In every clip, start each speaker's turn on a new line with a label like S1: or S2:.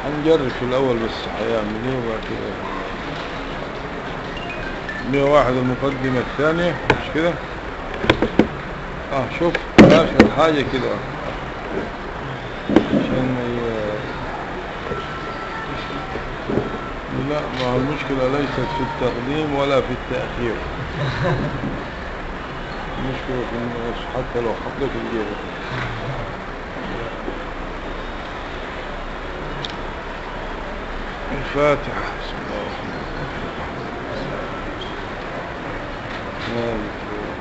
S1: هنجرب في الأول بس هيعمل ايه وبعد كده 101 المقدمة الثانية مش كده اه شوف آخر حاجة كده عشان ما ي- لا ما هو المشكلة ليست في التقديم ولا في التأخير المشكلة في النص حتى لو حطيت الجيبة الفاتحة بسم الله الرحمن الرحيم مالك يوم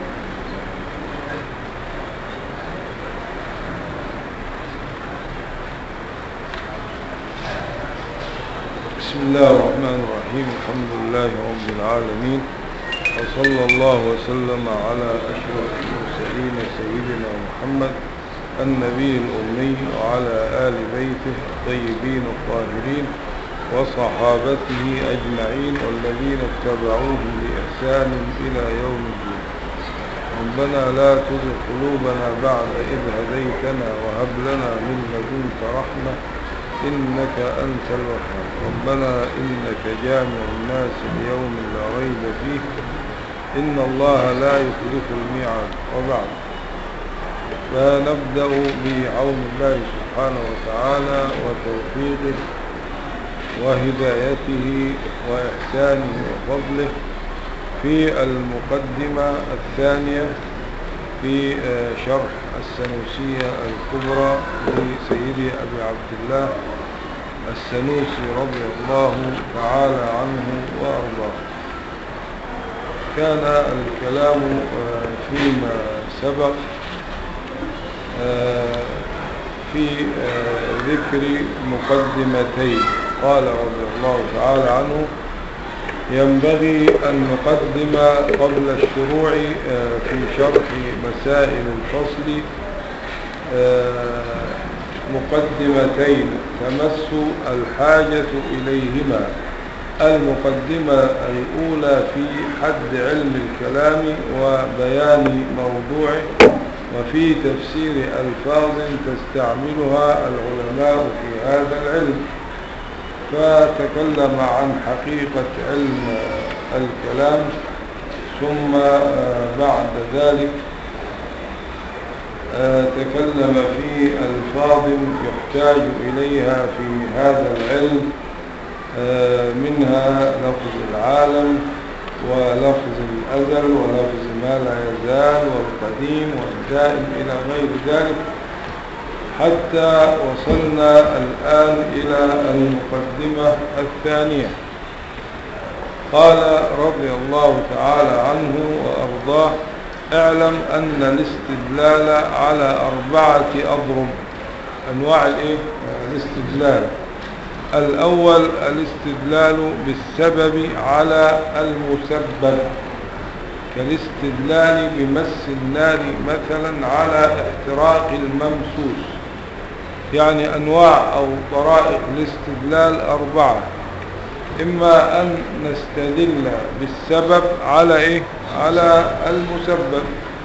S1: بسم الله الرحمن الرحيم الحمد لله رب العالمين وصلى الله وسلم على أشرف المرسلين سيدنا محمد النبي الأمي وعلى آل بيته الطيبين الطاهرين وصحابته أجمعين والذين اتبعوهم بإحسان إلى يوم الدين ربنا لا تزغ قلوبنا بعد إذ هديتنا وهب لنا من لدنك رحمة إنك أنت الوهاب ربنا إنك جامع الناس ليوم لا ريب فيه إن الله لا يخلف الميعاد وبعد فنبدأ بعون الله سبحانه وتعالى وتوفيقه وهدايته وإحسانه وفضله في المقدمة الثانية في آه، شرح السنوسية الكبرى لسيدي أبي عبد الله السنوسي رضي الله تعالى عنه وأرضاه كان الكلام آه، فيما سبق آه، في آه، ذكر مقدمتين قال رضي الله تعالى عنه ينبغي أن نقدم قبل الشروع آه، في شرح مسائل الفصل آه، مقدمتين تمس الحاجة إليهما المقدمة الأولى في حد علم الكلام وبيان موضوعه وفي تفسير ألفاظ تستعملها العلماء في هذا العلم فتكلم عن حقيقة علم الكلام ثم آه، بعد ذلك آه، تكلم في ألفاظ يحتاج إليها في هذا العلم آه، منها لفظ العالم ولفظ الأزل ولفظ ما لا يزال والقديم والدائم إلى غير ذلك حتى وصلنا الآن إلى المقدمة الثانية قال رضي الله تعالى عنه وأرضاه اعلم أن الاستدلال على أربعة أضرب أنواع الإيه؟ الاستدلال الأول الاستدلال بالسبب على المسبب كالاستدلال بمس النار مثلا على احتراق الممسوس يعني أنواع أو طرائق الاستدلال أربعة إما أن نستدل بالسبب على إيه؟ على المسبب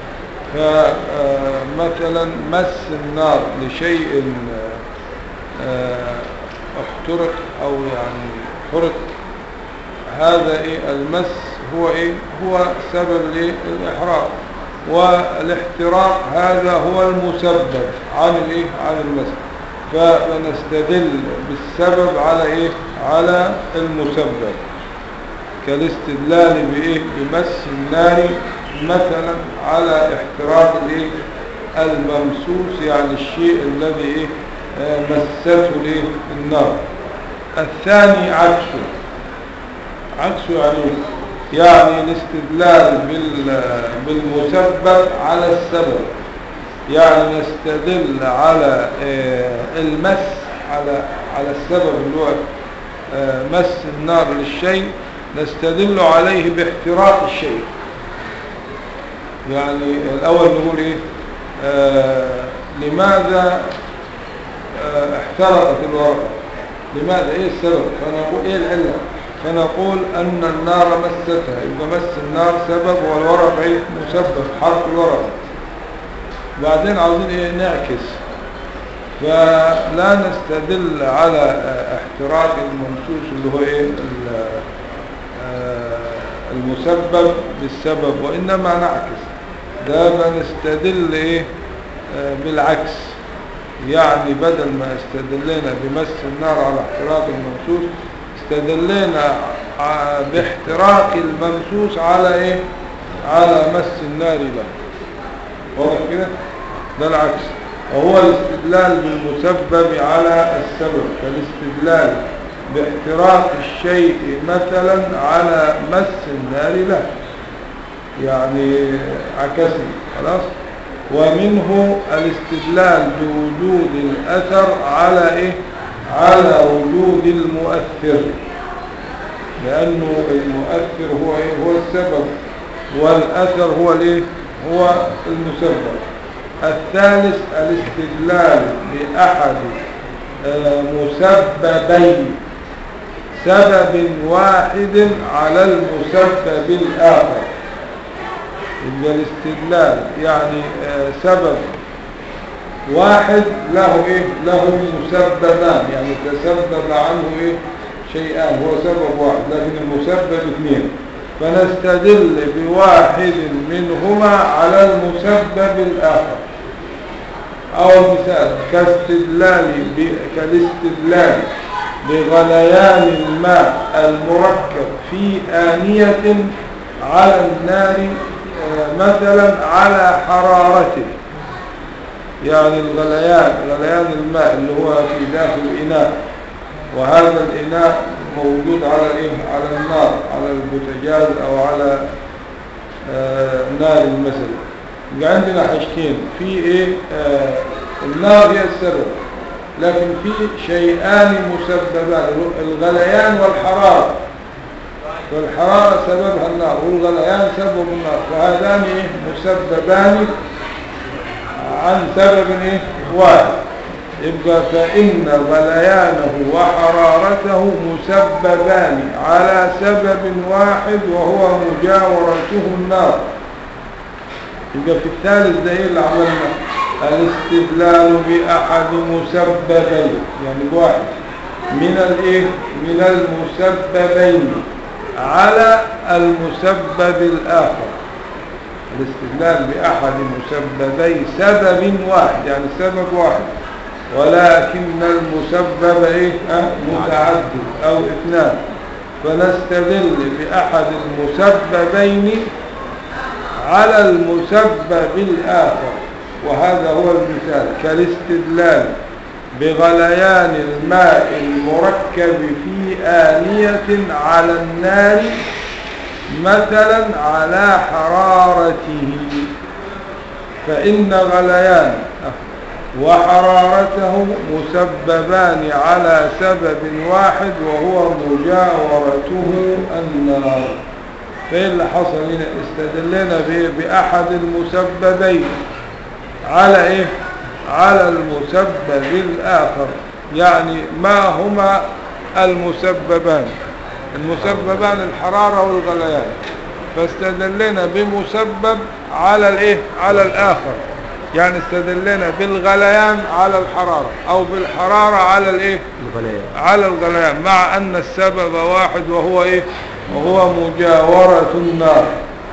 S1: فمثلا مس النار لشيء آه، احترق أو يعني حرق هذا إيه المس هو إيه هو سبب للإحراق والاحتراق هذا هو المسبب عن الإيه عن المس فنستدل بالسبب على إيه على المسبب كالاستدلال بإيه بمس النار مثلا على احتراق الإيه الممسوس يعني الشيء الذي إيه آه، مسته الإيه النار الثاني عكسه عكسه يعني إيه؟ يعني الاستدلال بال- بالمسبب على السبب يعني نستدل على آه، المس على على السبب اللي هو آه، مس النار للشيء نستدل عليه باحتراق الشيء يعني الأول نقول إيه آه لماذا آه احترقت الورقة لماذا إيه السبب فنقول إيه العلة فنقول أن النار مستها يبقى مس النار سبب والورقة إيه مسبب حرق الورقة بعدين عاوزين إيه نعكس فلا نستدل على آه، احتراق المنصوص اللي هو ايه ال- آه، المسبب بالسبب وإنما نعكس ده بنستدل ايه آه، بالعكس يعني بدل ما استدلنا بمس النار على احتراق المنصوص استدلنا ع- باحتراق المنصوص على ايه على مس النار له واضح كده ده العكس وهو الاستدلال بالمسبب على السبب كالاستدلال باحتراق الشيء مثلا على مس النار له يعني عكسي خلاص ومنه الاستدلال بوجود الأثر على إيه على وجود المؤثر لأنه المؤثر هو إيه هو السبب والأثر هو الإيه هو المسبب الثالث الاستدلال بأحد آه، مسببين سبب واحد على المسبب الآخر يبقى الاستدلال يعني آه، سبب واحد له ايه له مسببان يعني تسبب عنه ايه شيئان هو سبب واحد لكن المسبب اثنين فنستدل بواحد منهما على المسبب الآخر أو مثال كاستدلال ب- كالاستدلال بغليان الماء المركب في آنية على النار آه، مثلا على حرارته يعني الغليان غليان الماء اللي هو في داخل الإناء وهذا الإناء موجود على إيه؟ على النار على البوتاجاز أو على آه، نار المثل يبقى عندنا حاجتين في إيه آه، النار هي السبب لكن في شيئان مسببان الغليان والحرارة والحرارة سببها النار والغليان سبب النار فهذان إيه؟ مسببان عن سبب إيه؟ واحد يبقى فإن غليانه وحرارته مسببان على سبب واحد وهو مجاورته النار يبقى في الثالث ده ايه اللي عملنا الاستدلال بأحد مسببين يعني واحد من الايه من المسببين على المسبب الآخر الاستدلال بأحد مسببي سبب واحد يعني سبب واحد ولكن المسبب ايه أه؟ متعدد او اثنان فنستدل بأحد المسببين على المسبب الآخر وهذا هو المثال كالاستدلال بغليان الماء المركب في آنية على النار مثلا على حرارته فإن غليان وحرارته مسببان على سبب واحد وهو مجاورته النار فإيه اللي حصل هنا استدلنا بإيه؟ بأحد المسببين على إيه على المسبب الآخر يعني ما هما المسببان المسببان الحرارة والغليان فاستدلنا بمسبب على الايه على الاخر يعني استدلنا بالغليان على الحرارة او بالحرارة على الايه
S2: الغلاية
S1: على الغليان مع ان السبب واحد وهو ايه وهو مجاورة النار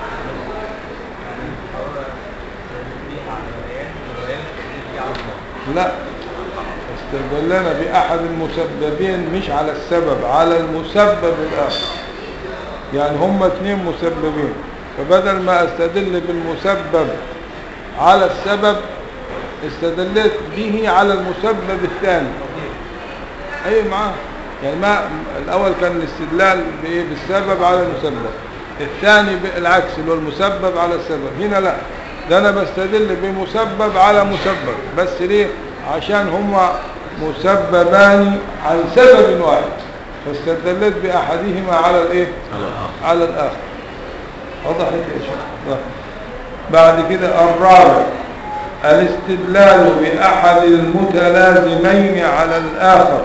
S1: لا استدلنا بأحد المسببين مش على السبب على المسبب الآخر يعني هم اثنين مسببين فبدل ما استدل بالمسبب على السبب استدلت به على المسبب الثاني اي معاه يعني ما الاول كان الاستدلال بإيه؟ بالسبب على المسبب الثاني بالعكس اللي هو المسبب على السبب هنا لا ده انا بستدل بمسبب على مسبب بس ليه عشان هما مسببان عن سبب واحد فاستدلت باحدهما على الايه
S2: على الآخر
S1: على الآخر وضحت يا شيخ ضحت. بعد كده الرابع الاستدلال بأحد المتلازمين على الآخر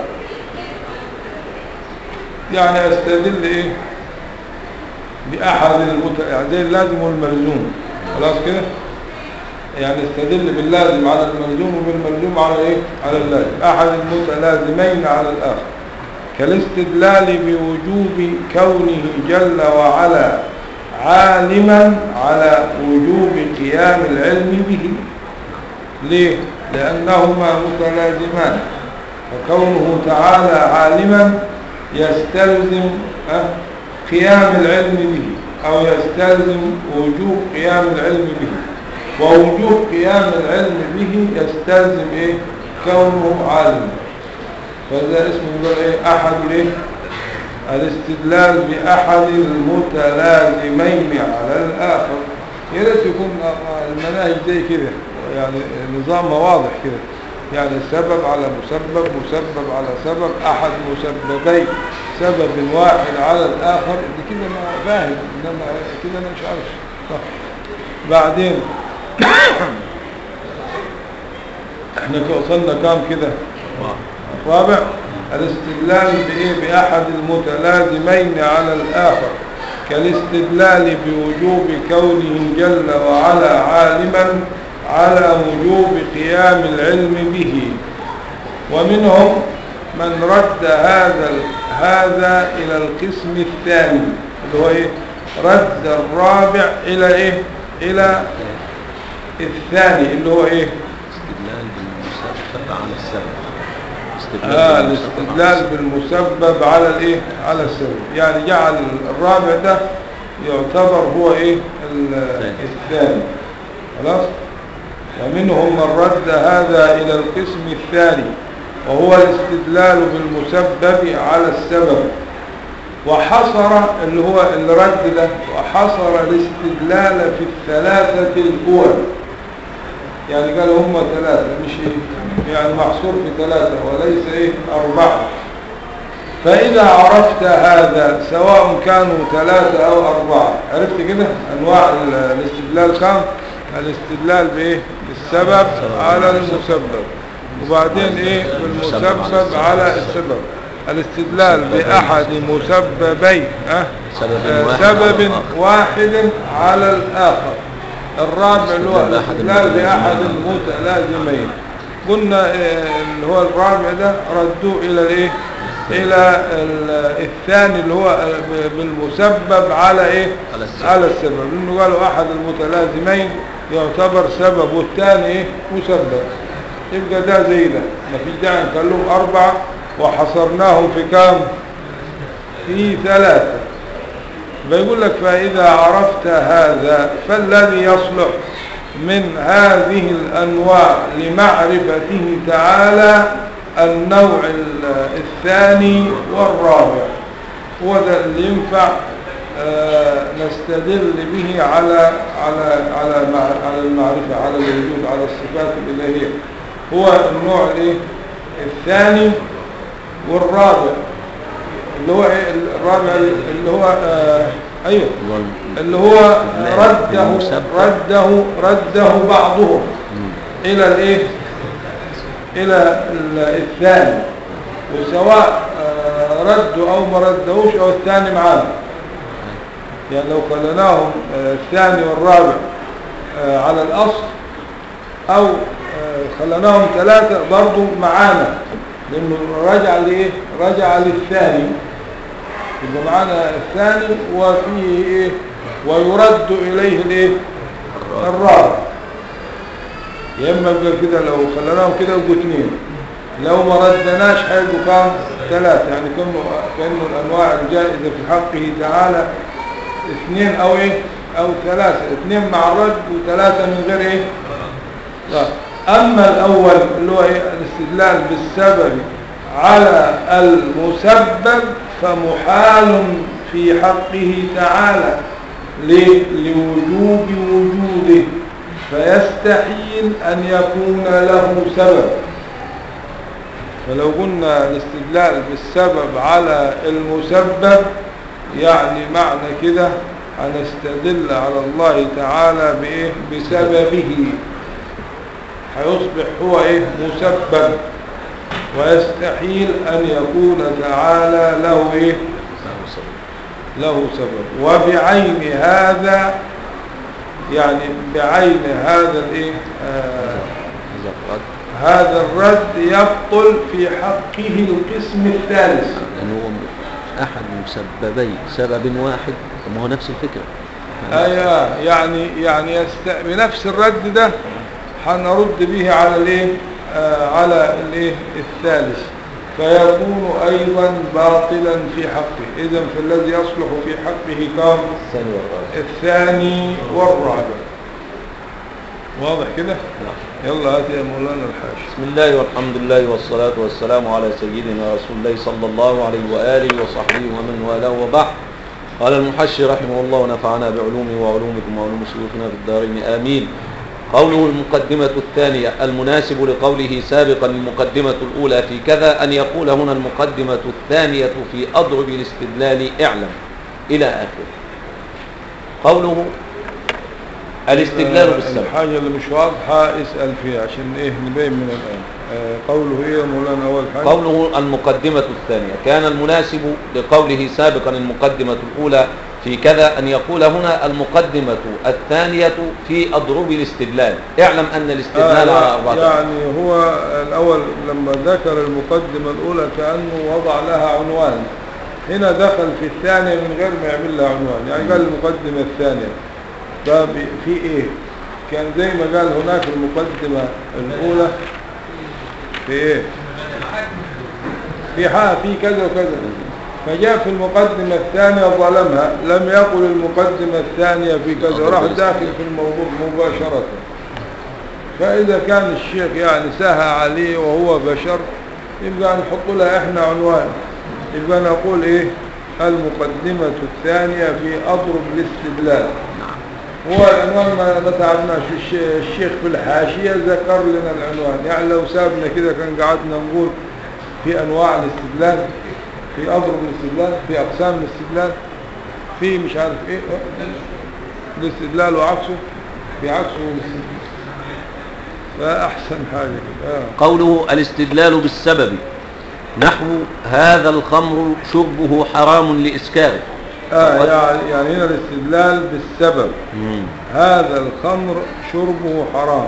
S1: يعني استدل ايه بأحد المت... يعني زي اللازم والملزوم خلاص كده يعني استدل باللازم على الملزوم وبالملزوم على ايه على اللازم احد المتلازمين على الاخر كالاستدلال بوجوب كونه جل وعلا عالما على وجوب قيام العلم به ليه لانهما متلازمان فكونه تعالى عالما يستلزم أه قيام العلم به او يستلزم وجوب قيام العلم به ووجوب قيام العلم به يستلزم ايه كونه عالما فده اسمه يقول ايه احد الايه الاستدلال باحد المتلازمين على الاخر يا ريت يكون المناهج زي كده يعني نظامها واضح كده يعني سبب على مسبب مسبب على سبب احد مسببين سبب واحد على الاخر دي كده انا فاهم انما كده انا مش عارف صح بعدين احنا وصلنا كام كده رابع الاستدلال بايه باحد المتلازمين على الاخر كالاستدلال بوجوب كونه جل وعلا عالما على وجوب قيام العلم به ومنهم من رد هذا هذا الى القسم الثاني اللي هو ايه رد الرابع الى ايه الى الثاني اللي هو ايه
S2: استدلال بالمسبب على السبب
S1: آه الاستدلال بالمسبب على الايه على السبب يعني جعل الرابع ده يعتبر هو ايه الثاني خلاص ومنهم من رد هذا الى القسم الثاني وهو الاستدلال بالمسبب على السبب وحصر اللي هو اللي رد ده وحصر الاستدلال في الثلاثة الأول يعني قال هم ثلاثة مش إيه يعني محصور في ثلاثة وليس إيه أربعة فإذا عرفت هذا سواء كانوا ثلاثة أو أربعة عرفت كده أنواع الاستدلال كام الاستدلال بإيه بالسبب على المسبب وبعدين إيه بالمسبب على السبب الاستدلال بأحد مسببين أه؟
S2: سبب واحد
S1: سبب
S2: على الآخر.
S1: واحد على الآخر الرابع اللي هو الاستدلال بأحد المتلازمين قلنا آه، اللي هو الرابع ده ردوه إلى الإيه إلى ال- الثاني اللي هو ب- بالمسبب على إيه
S2: على السبب.
S1: على السبب لأنه قالوا أحد المتلازمين يعتبر سبب والثاني إيه مسبب يبقى ده زي ده ما فيش داعي نخلوهم أربعة وحصرناهم في كام في ثلاثة بيقول لك فإذا عرفت هذا فالذي يصلح من هذه الأنواع لمعرفته تعالى النوع ال- الثاني والرابع هو ده اللي ينفع آه، نستدل به على على على مع- على المعرفة على الوجود على الصفات الإلهية هو النوع الايه الثاني والرابع اللي هو ايه الرابع اللي هو آه ايوه اللي هو رده
S2: بالمسبب.
S1: رده رده بعضهم الى الايه الى ال- الثاني وسواء آه، ردوا او ما ردوش او الثاني معانا يعني لو خليناهم آه، الثاني والرابع آه، على الاصل او آه، خليناهم ثلاثة برضو معانا لانه رجع لايه رجع للثاني يبقى معانا الثاني وفيه ايه ويرد اليه الايه الرابع يا اما يبقى كده لو خليناهم كده يبقوا اثنين لو ما ردناش هيبقوا كام ثلاثة يعني كانه كانه الانواع الجائزة في حقه تعالى اثنين او ايه او ثلاثة اثنين مع الرد وثلاثة من غير ايه لا. اما الاول اللي هو ايه الاستدلال بالسبب على المسبب فمحال في حقه تعالى ليه؟ لوجوب وجوده فيستحيل ان يكون له سبب فلو قلنا الاستدلال بالسبب على المسبب يعني معنى كده هنستدل على الله تعالى بإيه بسببه هيصبح هو إيه مسبب ويستحيل أن يكون تعالى له إيه له سبب وبعين هذا يعني بعين هذا الايه آه
S2: إذا قد
S1: هذا الرد يبطل في حقه القسم الثالث
S2: لأنه هو أحد مسببي سبب واحد ما هو نفس الفكرة
S1: ايوه يعني يعني يست... بنفس الرد ده هنرد به على الايه آه على الايه الثالث فيكون ايضا باطلا في حقه اذا فالذي يصلح في حقه كم
S2: الثاني والرابع
S1: الثاني والرابع واضح كده
S2: نعم.
S1: يلا هات يا مولانا الحاج
S2: بسم الله والحمد لله والصلاة والسلام على سيدنا رسول الله صلى الله عليه وآله وصحبه ومن والاه وبعد قال المحشي رحمه الله ونفعنا بعلومه وعلومكم وعلوم شيوخنا في الدارين آمين قوله المقدمة الثانية المناسب لقوله سابقا المقدمة الأولى في كذا أن يقول هنا المقدمة الثانية في أضرب الاستدلال اعلم إلى آخره قوله الاستدلال
S1: آه،
S2: بالسبب
S1: الحاجة اللي مش واضحة اسأل فيها عشان ايه نبين من الآن آه، قوله ايه يا مولانا اول حاجة
S2: قوله المقدمة الثانية كان المناسب لقوله سابقا المقدمة الأولى في كذا أن يقول هنا المقدمة الثانية في أضرب الاستدلال اعلم أن الاستدلال
S1: آه،
S2: على أربعة
S1: يعني هو الأول لما ذكر المقدمة الأولى كأنه وضع لها عنوان هنا دخل في الثانية من غير ما يعمل لها عنوان يعني قال المقدمة الثانية ده بي- في ايه كان زي ما قال هناك المقدمة الأولى في ايه في حاجة في كذا وكذا فجاء في المقدمة الثانية ظلمها لم يقل المقدمة الثانية في كذا راح داخل في الموضوع مباشرة فإذا كان الشيخ يعني سهى عليه وهو بشر يبقى نحط لها احنا عنوان يبقى نقول ايه المقدمة الثانية في أضرب الاستدلال هو العنوان ما ما تعبناش الش- الشيخ في الحاشية ذكر لنا العنوان يعني لو سابنا كده كان قعدنا نقول في أنواع الاستدلال في أضرب الاستدلال في أقسام الاستدلال في مش عارف ايه الاستدلال وعكسه في عكسه الاستدلال فأحسن حاجة كده آه.
S2: قوله الاستدلال بالسبب نحو هذا الخمر شربه حرام لإسكاره
S1: آه يعني, يعني هنا الاستدلال بالسبب
S2: مم.
S1: هذا الخمر شربه حرام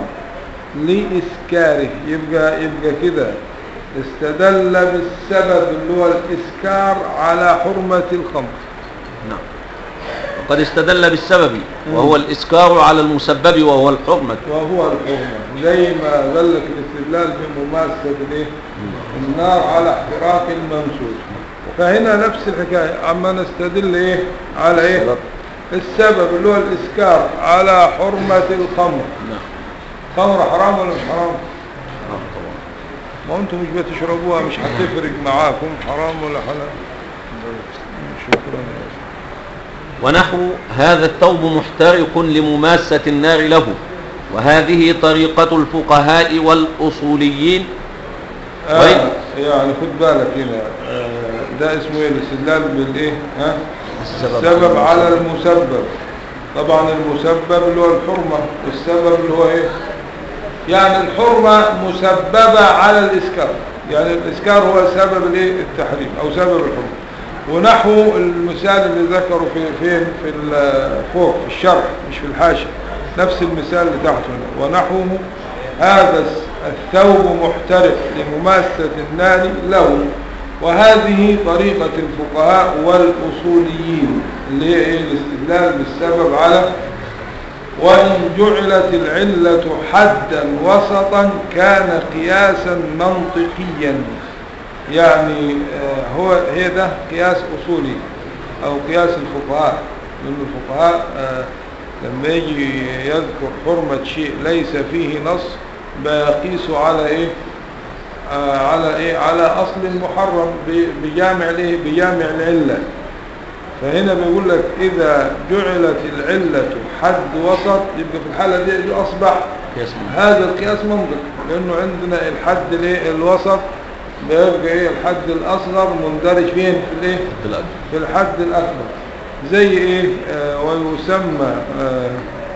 S1: لإسكاره يبقى يبقى كده استدل بالسبب اللي هو الإسكار على حرمة الخمر
S2: نعم وقد استدل بالسبب وهو الإسكار على المسبب وهو الحرمة
S1: وهو الحرمة زي ما ذلك الاستدلال بمماسة الايه؟ النار على احتراق المنسوس فهنا نفس الحكاية أما نستدل إيه على إيه
S2: السبب.
S1: السبب اللي هو الإسكار على حرمة الخمر
S2: نعم
S1: خمر حرام ولا مش حرام
S2: نعم طبعا
S1: ما انتم مش بتشربوها مش هتفرق معاكم حرام ولا حلال شكرا
S2: ونحو هذا الثوب محترق لمماسة النار له وهذه طريقة الفقهاء والأصوليين
S1: آه
S2: طيب.
S1: يعني خد بالك هنا آه ده اسمه ايه الاستدلال بالايه ها
S2: السبب
S1: السبب
S2: على
S1: على المسبب طبعا المسبب اللي هو الحرمة والسبب اللي هو ايه يعني الحرمة مسببة على الإسكار يعني الإسكار هو سبب الايه التحريم أو سبب الحرمة ونحو المثال اللي ذكره في فين في ال- فوق في الشرح مش في الحاشية نفس المثال اللي تحته هنا. ونحوه هذا الثوب محترق لمماسة النار له وهذه طريقة الفقهاء والأصوليين اللي هي إيه؟ الاستدلال بالسبب على وإن جعلت العلة حدا وسطا كان قياسا منطقيا يعني آه، هو هي ده قياس أصولي أو قياس الفقهاء لأن الفقهاء آه، لما يجي يذكر حرمة شيء ليس فيه نص بيقيسوا على إيه آه، على إيه على أصل محرم ب- بجامع الإيه بجامع العلة فهنا بيقول لك إذا جعلت العلة حد وسط يبقى في الحالة دي دي أصبح
S2: قياس منطقي.
S1: هذا القياس منطق لأنه عندنا الحد الايه الوسط بيبقى إيه الحد الأصغر مندرج فين في الإيه
S2: الأكبر.
S1: في الحد الأكبر زي إيه آه ويسمى آه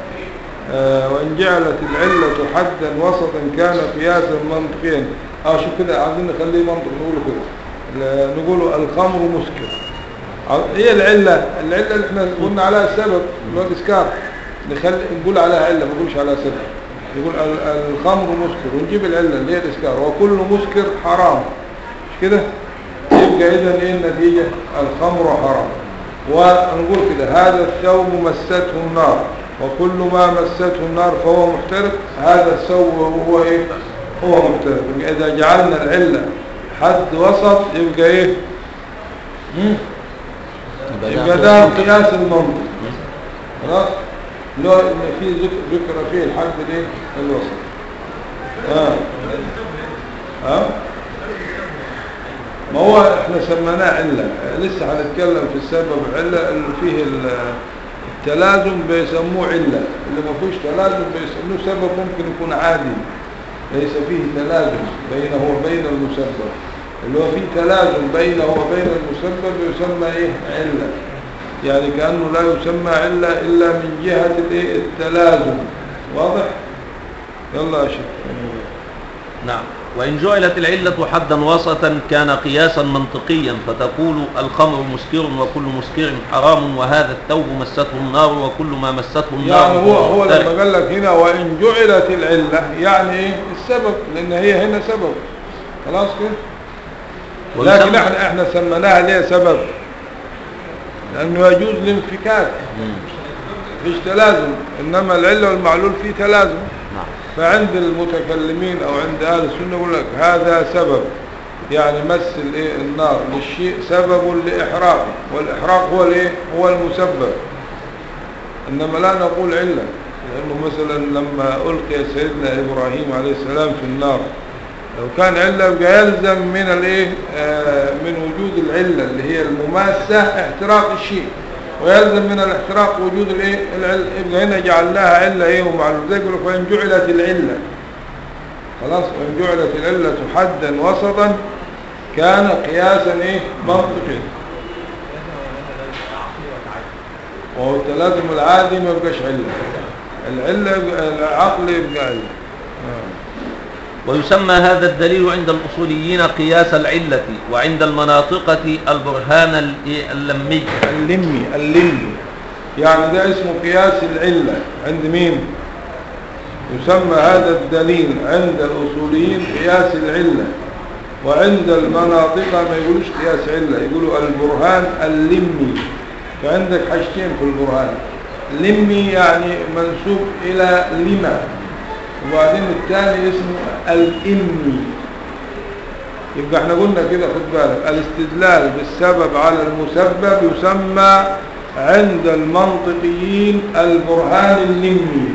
S1: آه وإن جعلت العلة حدا وسطا كان قياسا منطقيا اه شوف كده عايزين نخليه منطق نقوله كده لا، نقوله الخمر مسكر ع- هي العلة العلة اللي احنا قلنا عليها السبب اللي هو الإسكار نخلي نقول عليها علة ما نقولش عليها سبب يقول ال- الخمر مسكر ونجيب العلة اللي هي الإسكار وكل مسكر حرام مش كده يبقى إذا إيه النتيجة الخمر حرام ونقول كده هذا الثوب مسته النار وكل ما مسته النار فهو محترق هذا الثوب هو إيه هو محترق يبقى إذا جعلنا العلة حد وسط يبقى إيه مم؟ يبقى ده قياس المنطق خلاص لو ان في ذكر ذكر فيه الحد الايه الوسط اه اه ما هو احنا سميناه عله لسه هنتكلم في السبب عله اللي فيه ال- التلازم بيسموه عله اللي ما فيهوش تلازم بيسموه سبب ممكن يكون عادي ليس فيه تلازم بينه وبين المسبب اللي هو فيه تلازم بينه وبين المسبب يسمى ايه عله يعني كأنه لا يسمى علة إلا من جهة الإيه؟ التلازم واضح يلا يا شيخ
S2: نعم وإن جعلت العلة حدا وسطا كان قياسا منطقيا فتقول الخمر مسكر وكل مسكر حرام وهذا الثوب مسته النار وكل ما مسته النار
S1: يعني هو هو
S2: محترق.
S1: لما قال لك هنا وإن جعلت العلة يعني إيه السبب لأن هي هنا سبب خلاص كده لكن
S2: ويسمى-
S1: احنا احنا سميناها ليه سبب لأنه يجوز الانفكاك
S2: مم.
S1: مفيش تلازم إنما العلة والمعلول فيه تلازم
S2: نعم
S1: فعند المتكلمين او عند اهل السنه يقول لك هذا سبب يعني مس الايه النار للشيء سبب لاحراقه والاحراق هو الايه هو المسبب انما لا نقول عله لانه مثلا لما القي سيدنا ابراهيم عليه السلام في النار لو كان عله يبقى يلزم من الايه آه من وجود العله اللي هي المماسه احتراق الشيء ويلزم من الاحتراق وجود الايه العله يبقى هنا جعلناها عله ايه ومعلوم زي يقول لك وان جعلت العله خلاص وان جعلت العله حدا وسطا كان قياسا ايه منطقي وهو التلازم العادي ما يبقاش عله العله يبقى العقل يبقى عله آه.
S2: ويسمى هذا الدليل عند الأصوليين قياس العلة وعند المناطقة البرهان ال- اللمي
S1: اللمي اللمي يعني ده اسمه قياس العلة عند مين يسمى هذا الدليل عند الأصوليين قياس العلة وعند المناطق ما يقولوش قياس علة يقولوا البرهان اللمي فعندك حاجتين في البرهان لمي يعني منسوب إلى لما وبعدين الثاني اسمه الإمي يبقى احنا قلنا كده خد بالك الاستدلال بالسبب على المسبب يسمى عند المنطقيين البرهان اللمي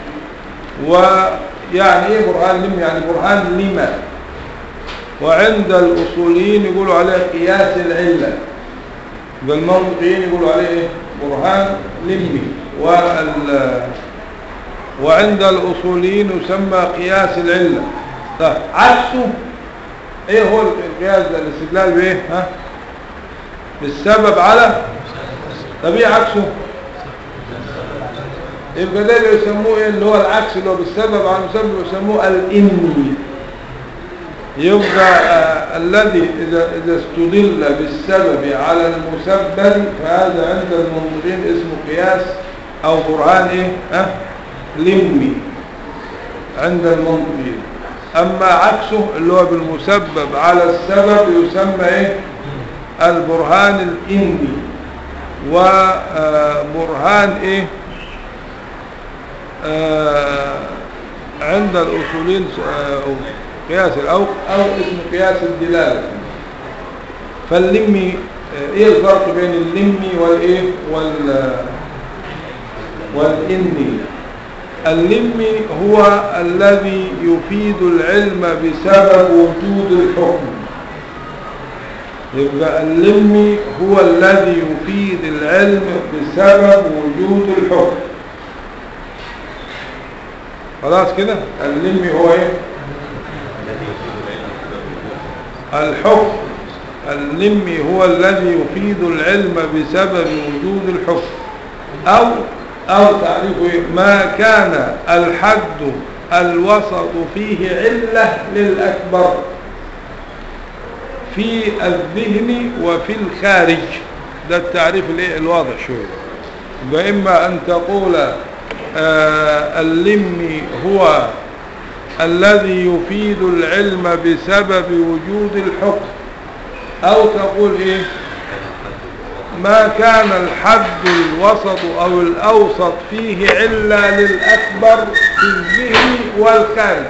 S1: ويعني ايه برهان لمي يعني برهان لما وعند الاصوليين يقولوا عليه قياس العله يبقى المنطقيين يقولوا عليه ايه برهان لمي وال وعند الاصوليين يسمى قياس العله طيب عكسه ايه هو القياس ده الاستدلال بايه ها بالسبب على طب ايه عكسه يبقى ده اللي يسموه ايه اللي هو العكس اللي هو بالسبب على المسبب يسموه الاني يبقى آه الذي اذا اذا استدل بالسبب على المسبب فهذا عند المنظرين اسمه قياس او برهان ايه ها لمي عند المنظرين أما عكسه اللي هو بالمسبب على السبب يسمى إيه البرهان الإندي وبرهان إيه آه عند الأصولين آه قياس أو أو اسم قياس الدلالة فاللمي آه إيه الفرق بين اللمي والإيه وال والإني اللمي هو الذي يفيد العلم بسبب وجود الحكم يبقى اللمي هو الذي يفيد العلم بسبب وجود الحكم خلاص كده اللمي هو ايه الحكم اللمي هو الذي يفيد العلم بسبب وجود الحكم او أو تعريفه ما كان الحد الوسط فيه علة للأكبر في الذهن وفي الخارج ده التعريف الايه الواضح شوية وإما أن تقول آه اللمي هو الذي يفيد العلم بسبب وجود الحكم او تقول ايه ما كان الحد الوسط او الاوسط فيه علة للاكبر في الذهن والخارج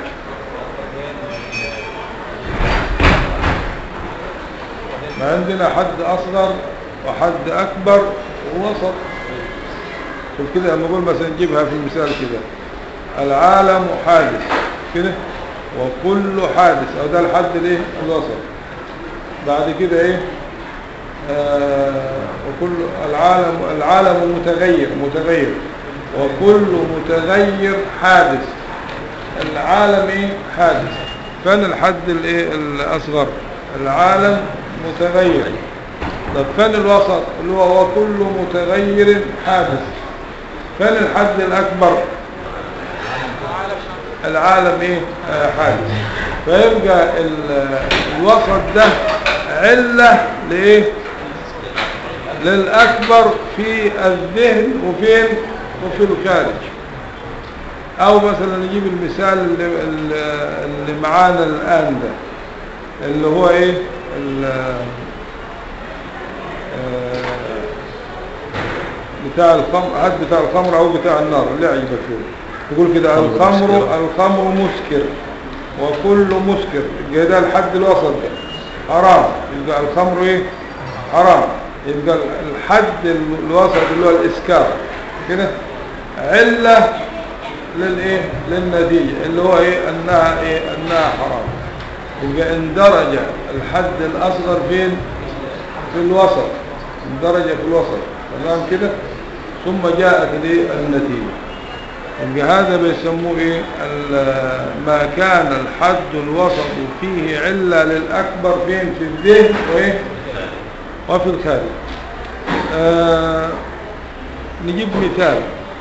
S1: ما عندنا حد اصغر وحد اكبر ووسط شوف كده لما اقول مثلا نجيبها في المثال كده العالم حادث كده وكل حادث او ده الحد الايه الوسط بعد كده ايه آه وكل العالم العالم متغير متغير وكل متغير حادث العالم ايه حادث فين الحد الايه الاصغر العالم متغير طب فين الوسط اللي هو وكل متغير حادث فين الحد الاكبر العالم ايه آه حادث فيبقى الوسط ده علة لايه للاكبر في الذهن وفين وفي الخارج او مثلا نجيب المثال اللي, اللي معانا الان ده اللي هو ايه بتاع الخمر هات بتاع الخمر او بتاع النار اللي عجبك فيه يقول كده الخمر الخمر مسكر وكل مسكر يبقى ده الحد الوسط ده حرام يبقى الخمر ايه حرام يبقى الحد الوسط اللي هو الاسكار كده علة للايه للنتيجة اللي هو ايه انها ايه انها حرام يبقى اندرج الحد الاصغر فين في الوسط اندرج في الوسط تمام كده ثم جاءت الايه النتيجة يبقى هذا بيسموه ايه ما كان الحد الوسط فيه علة للأكبر فين في الذهن وايه وفي الخارج آه نجيب مثال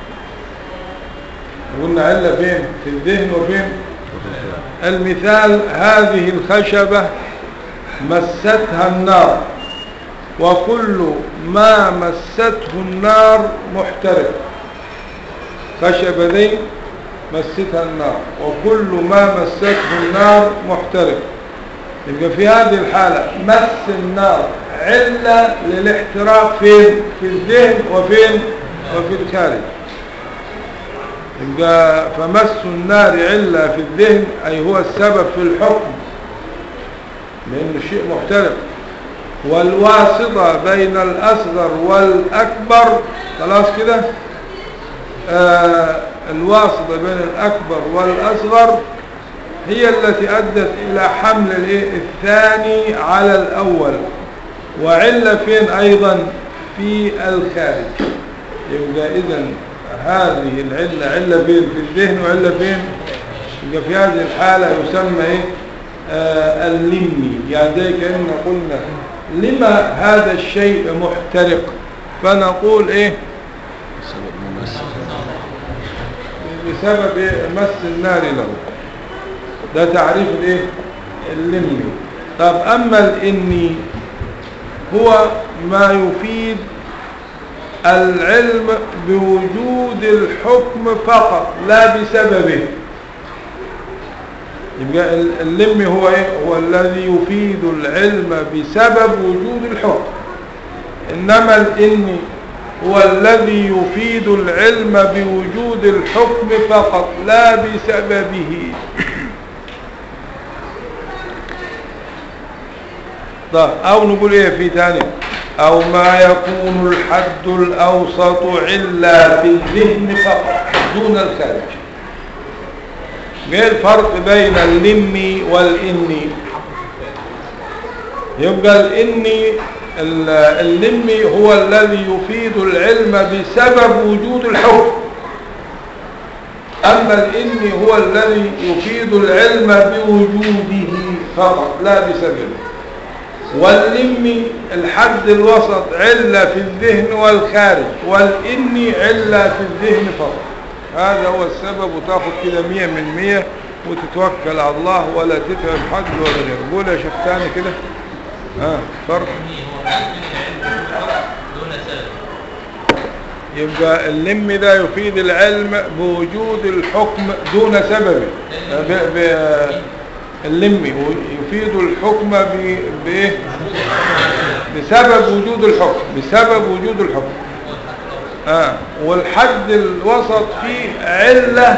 S1: قلنا علة فين في الذهن وفين المثال هذه الخشبة مستها النار وكل ما مسته النار محترق خشبة دي مستها النار وكل ما مسته النار محترق يبقى في هذه الحالة مس النار علة للاحتراق فين في الذهن وفين وفي الخارج يبقى فمس النار علة في الذهن أي هو السبب في الحكم لأنه شيء محترق والواسطة بين الأصغر والأكبر خلاص كده آه الواسطة بين الأكبر والأصغر هي التي أدت إلى حمل الايه الثاني على الأول وعلة فين أيضا في الخارج يبقى إذن هذه العلة علة فين في الذهن وعلة فين يبقى في هذه الحالة يسمى إيه آه اللمي يعني زي كأننا قلنا لما هذا الشيء محترق فنقول إيه بسبب إيه مس النار له ده تعريف الايه اللمي طب اما الاني هو ما يفيد العلم بوجود الحكم فقط لا بسببه يبقى اللم هو ايه هو الذي يفيد العلم بسبب وجود الحكم انما الاني هو الذي يفيد العلم بوجود الحكم فقط لا بسببه طيب او نقول ايه في ثاني او ما يكون الحد الاوسط علا في الذهن فقط دون الخارج ما الفرق بين اللمي والاني يبقى الاني اللمي هو الذي يفيد العلم بسبب وجود الحكم اما الاني هو الذي يفيد العلم بوجوده فقط لا بسببه واللم الحد الوسط علة في الذهن والخارج والإني علة في الذهن فقط هذا هو السبب وتاخد كده مية من مية وتتوكل على الله ولا تتعب حد ولا غير قول يا شيخ تاني كده ها فرق يبقى اللم ده يفيد العلم بوجود الحكم دون سببه ب... ب... اللم يفيد الحكم ب... ب... بسبب وجود الحكم بسبب وجود الحكم آه. والحد الوسط فيه علة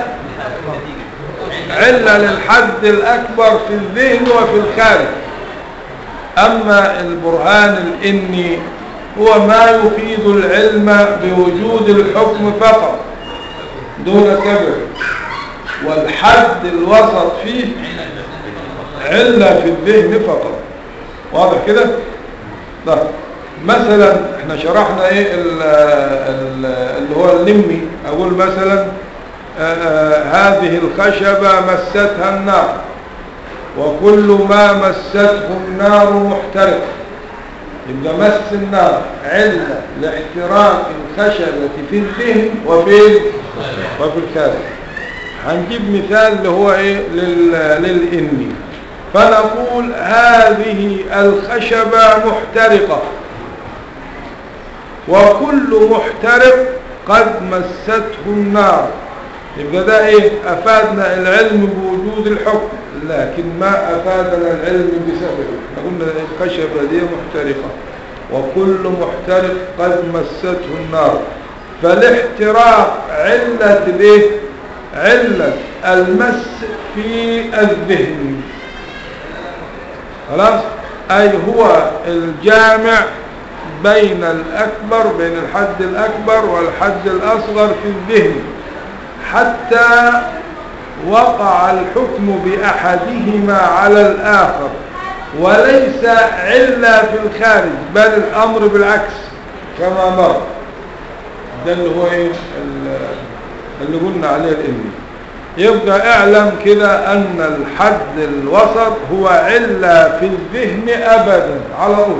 S1: علة للحد الأكبر في الذهن وفي الخارج أما البرهان الإني هو ما يفيد العلم بوجود الحكم فقط دون سبب والحد الوسط فيه علة في الذهن فقط واضح كده؟ ده مثلا احنا شرحنا ايه ال ال اللي هو اللمي اقول مثلا آآ آآ هذه الخشبة مستها النار وكل ما مسته النار محترق يبقى مس النار علة لاحتراق الخشبة في الذهن وفي وفي الخارج هنجيب مثال اللي هو ايه لل للإني فنقول هذه الخشبة محترقة وكل محترق قد مسته النار يبقى ده ايه افادنا العلم بوجود الحكم لكن ما افادنا العلم بسببه قلنا الخشبة دي محترقة وكل محترق قد مسته النار فالاحتراق علة الايه علة المس في الذهن خلاص اي هو الجامع بين الأكبر بين الحد الأكبر والحد الأصغر في الذهن حتى وقع الحكم بأحدهما على الآخر وليس علة في الخارج بل الأمر بالعكس كما مر ده اللي هو ايه اللي قلنا عليه الإلمي يبقى اعلم كده أن الحد الوسط هو علة في الذهن أبدا على طول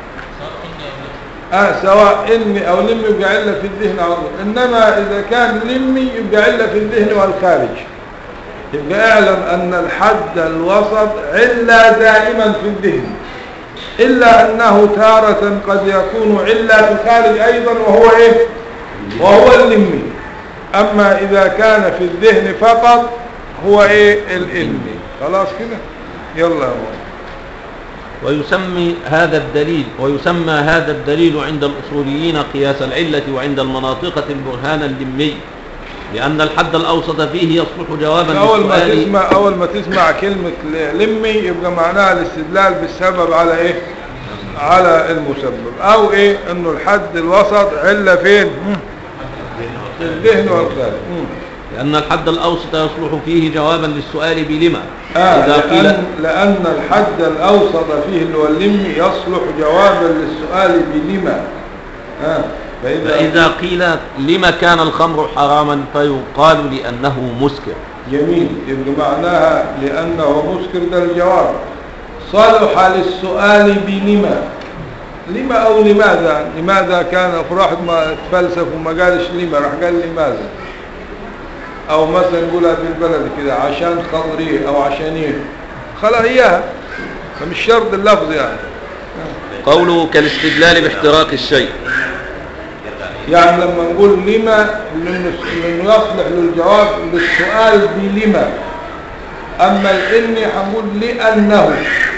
S1: آه سواء إني أو لمي يبقى علة في الذهن على طول إنما إذا كان لمي يبقى علة في الذهن والخارج يبقى اعلم أن الحد الوسط علة دائما في الذهن إلا أنه تارة قد يكون علة في الخارج أيضا وهو إيه وهو اللمي أما إذا كان في الذهن فقط هو إيه الإلمي خلاص كده يلا يا مولانا
S2: ويسمي هذا الدليل ويسمى هذا الدليل عند الأصوليين قياس العلة وعند المناطقة البرهان اللمي لأن الحد الأوسط فيه يصلح جوابا
S1: أول ما
S2: للسؤال
S1: تسمع أول ما تسمع كلمة لمي يبقى معناها الاستدلال بالسبب على إيه على المسبب أو إيه إنه الحد الوسط علة فين مم. في الذهن والخارج مم.
S2: لأن الحد الأوسط يصلح فيه جوابا للسؤال بلما
S1: آه
S2: إذا قيل
S1: لأن, لأن الحد الأوسط فيه اللي هو اللم يصلح جوابا للسؤال بلما آه فإذا,
S2: فإذا قيل لما كان الخمر حراما فيقال لأنه مسكر
S1: جميل يبقى معناها لأنه مسكر ده الجواب صلح للسؤال بلما لما أو لماذا لماذا كان في واحد ما تفلسف وما قالش لما راح قال لماذا أو مثلا نقولها بالبلد كده عشان خضريه أو عشان إيه خلا إياها فمش شرط اللفظ يعني
S2: قوله كالاستدلال باحتراق الشيء
S1: يعني لما نقول لما لأنه لأنه يصلح للجواب للسؤال بلما أما الإني هنقول لأنه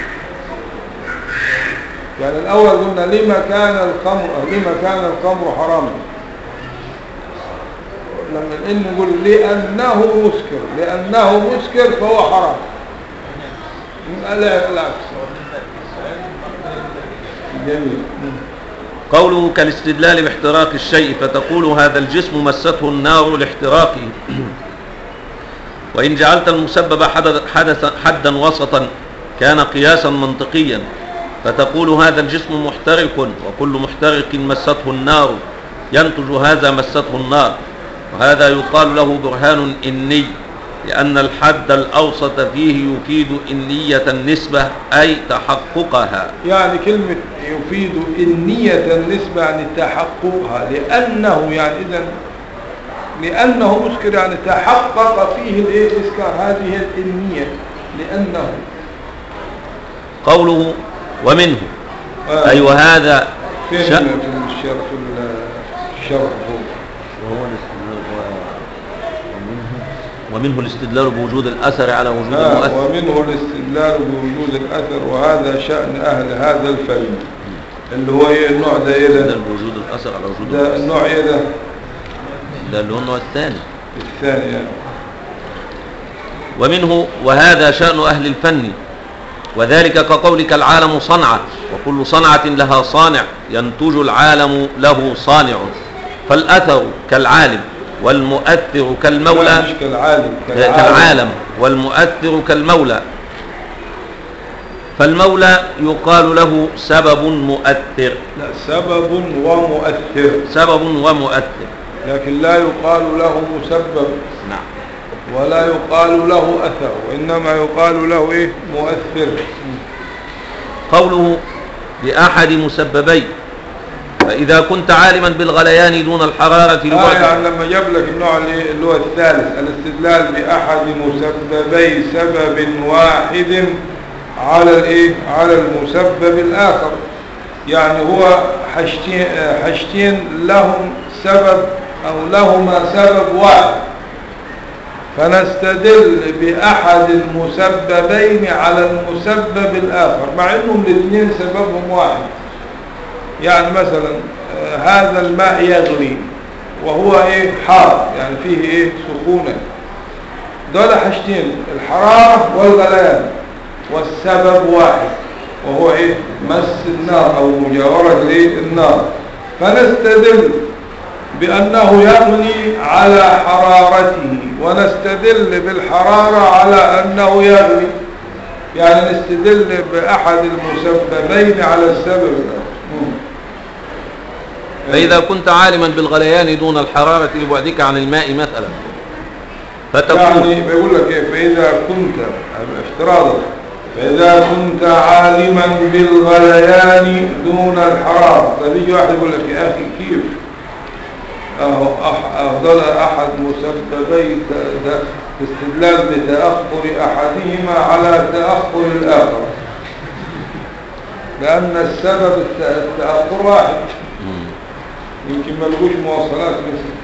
S1: يعني الأول قلنا لما كان الخمر لما كان الخمر حراما لما الإن نقول لأنه مسكر لأنه مسكر فهو حرام لا العكس جميل
S2: قوله كالاستدلال باحتراق الشيء فتقول هذا الجسم مسته النار لاحتراقه وإن جعلت المسبب حدث حدث حدا وسطا كان قياسا منطقيا فتقول هذا الجسم محترق وكل محترق مسته النار ينتج هذا مسته النار وهذا يقال له برهان إني لأن الحد الأوسط فيه يفيد إنية النسبة أي تحققها
S1: يعني كلمة يفيد النية النسبة يعني تحققها لأنه يعني إذا لأنه مسكر يعني تحقق فيه الإيه الإسكار هذه النية لأنه
S2: قوله ومنه
S1: آه.
S2: أي وهذا
S1: فين
S2: شأ-
S1: في الشرح في الشرح هو
S2: ومنه الاستدلال بوجود الأثر على وجود
S1: آه
S2: المؤثر
S1: ومنه الاستدلال بوجود الأثر وهذا شأن أهل هذا الفن اللي هو إيه النوع ده إيه ده
S2: استدلال بوجود الأثر على وجود
S1: ده
S2: المؤثر
S1: النوع إيه ده
S2: ده اللي هو النوع الثاني
S1: الثاني يعني
S2: ومنه وهذا شأن أهل الفن وذلك كقولك العالم صنعة وكل صنعة لها صانع ينتج العالم له صانع فالأثر كالعالم والمؤثر
S1: لا
S2: كالمولى
S1: مش كالعالم
S2: كالعالم والمؤثر كالمولى فالمولى يقال له سبب مؤثر
S1: لا سبب ومؤثر
S2: سبب ومؤثر
S1: لكن لا يقال له مسبب
S2: نعم
S1: ولا يقال له أثر وإنما يقال له إيه مؤثر
S2: قوله بأحد مسببين فإذا كنت عالما بالغليان دون الحرارة
S1: آه
S2: لبعد
S1: يعني لما جاب لك النوع اللي اللي هو الثالث الاستدلال بأحد مسببي سبب واحد على الايه على المسبب الآخر يعني هو حاجتين آه، حاجتين لهم سبب أو لهما سبب واحد فنستدل بأحد المسببين على المسبب الآخر مع أنهم الاثنين سببهم واحد يعني مثلا آه، هذا الماء يغلي وهو ايه حار يعني فيه ايه سخونة دول حاجتين الحرارة والغليان والسبب واحد وهو ايه مس النار او مجاورة الايه النار فنستدل بأنه يغلي على حرارته ونستدل بالحرارة على أنه يغلي يعني نستدل بأحد المسببين على السبب الآخر. مم.
S2: فإذا كنت عالما بالغليان دون الحرارة لبعدك عن الماء مثلا فتقول
S1: يعني بيقول لك ايه فإذا كنت افتراضا فإذا كنت عالما بالغليان دون الحرارة فبيجي واحد يقول لك يا أخي كيف أهو أح- أفضل أحد مسببي ت- ت- استدلال بتأخر أحدهما على تأخر الآخر لأن السبب الت- التأخر واحد
S2: مم.
S1: يمكن ما لقوش مواصلات مثل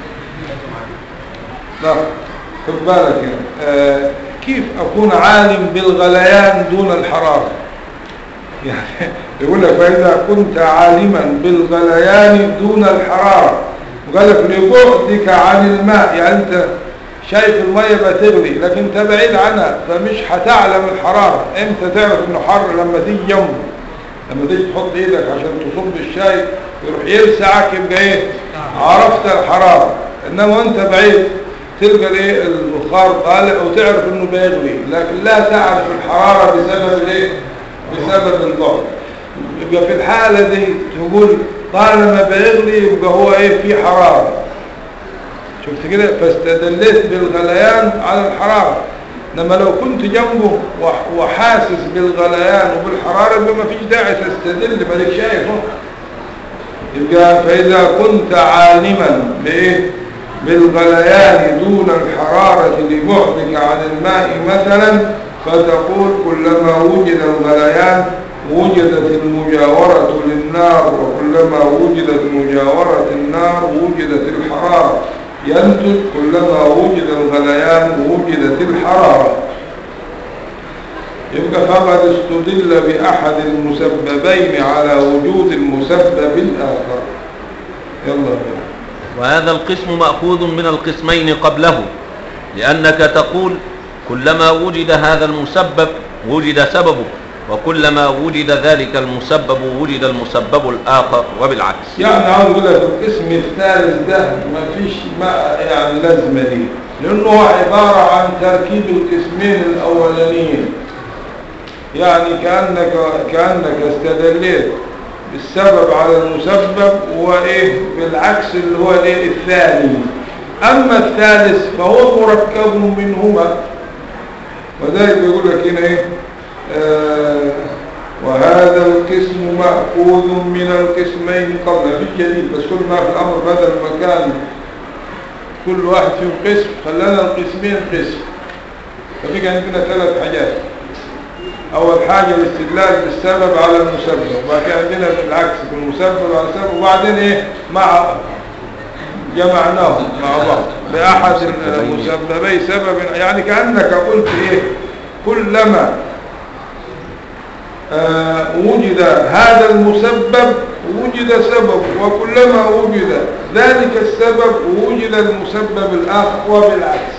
S1: لا خد بالك يعني. آه كيف أكون عالم بالغليان دون الحرارة يعني يقول لك فإذا كنت عالما بالغليان دون الحرارة وقال لك لبعدك عن الماء يعني أنت شايف المية بتغلي لكن أنت بعيد عنها فمش هتعلم الحرارة امتى تعرف انه حر لما تيجي جنبه لما تيجي تحط ايدك عشان تصب الشاي يروح يلسعك يبقى ايه عرفت الحرارة انما انت بعيد تلقى الايه البخار طالع وتعرف انه بيغلي لكن لا تعرف الحرارة بسبب الايه بسبب الضغط يبقى في الحالة دي تقول طالما بيغلي يبقى هو ايه في حرارة شفت كده فاستدلت بالغليان على الحرارة انما لو كنت جنبه وح- وحاسس بالغليان وبالحرارة يبقى ما فيش داعي تستدل مالك شايفه يبقى فإذا كنت عالما بإيه بالغليان دون الحرارة لبعدك عن الماء مثلا فتقول كلما وجد الغليان وجدت المجاورة للنار وكلما وجدت مجاورة النار وجدت الحرارة ينتج كلما وجد الغليان وجدت الحرارة يبقى فقد استدل بأحد المسببين على وجود المسبب الآخر يلا بينا.
S2: وهذا القسم مأخوذ من القسمين قبله لأنك تقول كلما وجد هذا المسبب وجد سببه وكلما وجد ذلك المسبب وجد المسبب الآخر وبالعكس
S1: يعني عاوز اقول لك القسم الثالث ده ما فيش ما يعني لازمه ليه لانه هو عباره عن تركيب القسمين الاولانيين يعني كانك كانك استدليت بالسبب على المسبب وايه بالعكس اللي هو الايه الثاني اما الثالث فهو مركب منهما وذلك بيقول لك هنا ايه آه وهذا القسم مأخوذ من القسمين قبل في جديد بس كل ما في الأمر بدل ما كان كل واحد فيهم قسم خلانا القسمين قسم ففي كان عندنا ثلاث حاجات أول حاجة الاستدلال بالسبب على المسبب وبعد كده عندنا العكس بالمسبب على السبب وبعدين إيه مع جمعناهم مع بعض بأحد المسببي سبب يعني كأنك قلت إيه كلما آه وجد هذا المسبب وجد سبب وكلما وجد ذلك السبب وجد المسبب الآخر وبالعكس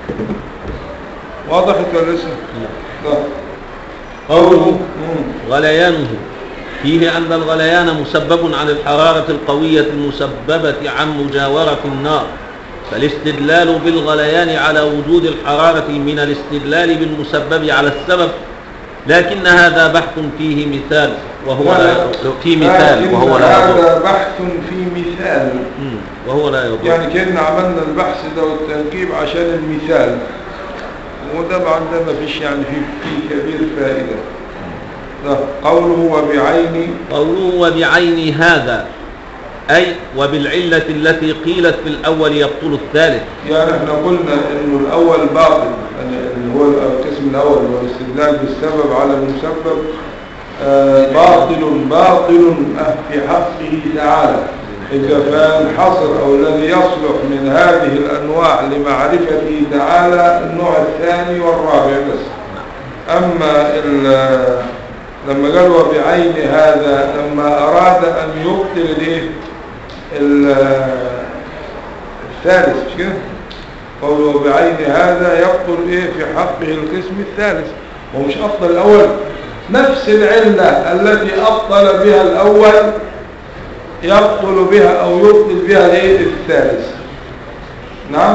S1: واضح ولا لسه؟ لا
S2: قوله غليانه فيه أن الغليان مسبب عن الحرارة القوية المسببة عن مجاورة النار فالاستدلال بالغليان على وجود الحرارة من الاستدلال بالمسبب على السبب لكن هذا بحث فيه مثال وهو لا في مثال
S1: لكن
S2: وهو لا يضر
S1: هذا بحث في مثال
S2: مم. وهو لا يضر
S1: يعني كنا عملنا البحث ده والتنقيب عشان المثال وطبعا ده ما فيش يعني فيه فيه كبير فائدة ده قوله وبعين
S2: قوله وبعين هذا أي وبالعلة التي قيلت في الأول يبطل الثالث
S1: يعني احنا قلنا انه الاول باطل يعني اللي هو القسم الاول اللي هو الاستدلال بالسبب على المسبب آه، باطل باطل في حقه تعالى إذا فانحصر أو الذي يصلح من هذه الأنواع لمعرفته تعالى النوع الثاني والرابع بس أما ال- لما قال وبعين هذا لما أراد أن يبطل الإيه؟ ال- الثالث مش كده قوله بعين هذا يبطل ايه في حقه القسم الثالث ومش ابطل الاول نفس العلة التي ابطل بها الاول يبطل بها او يبطل بها الايه الثالث نعم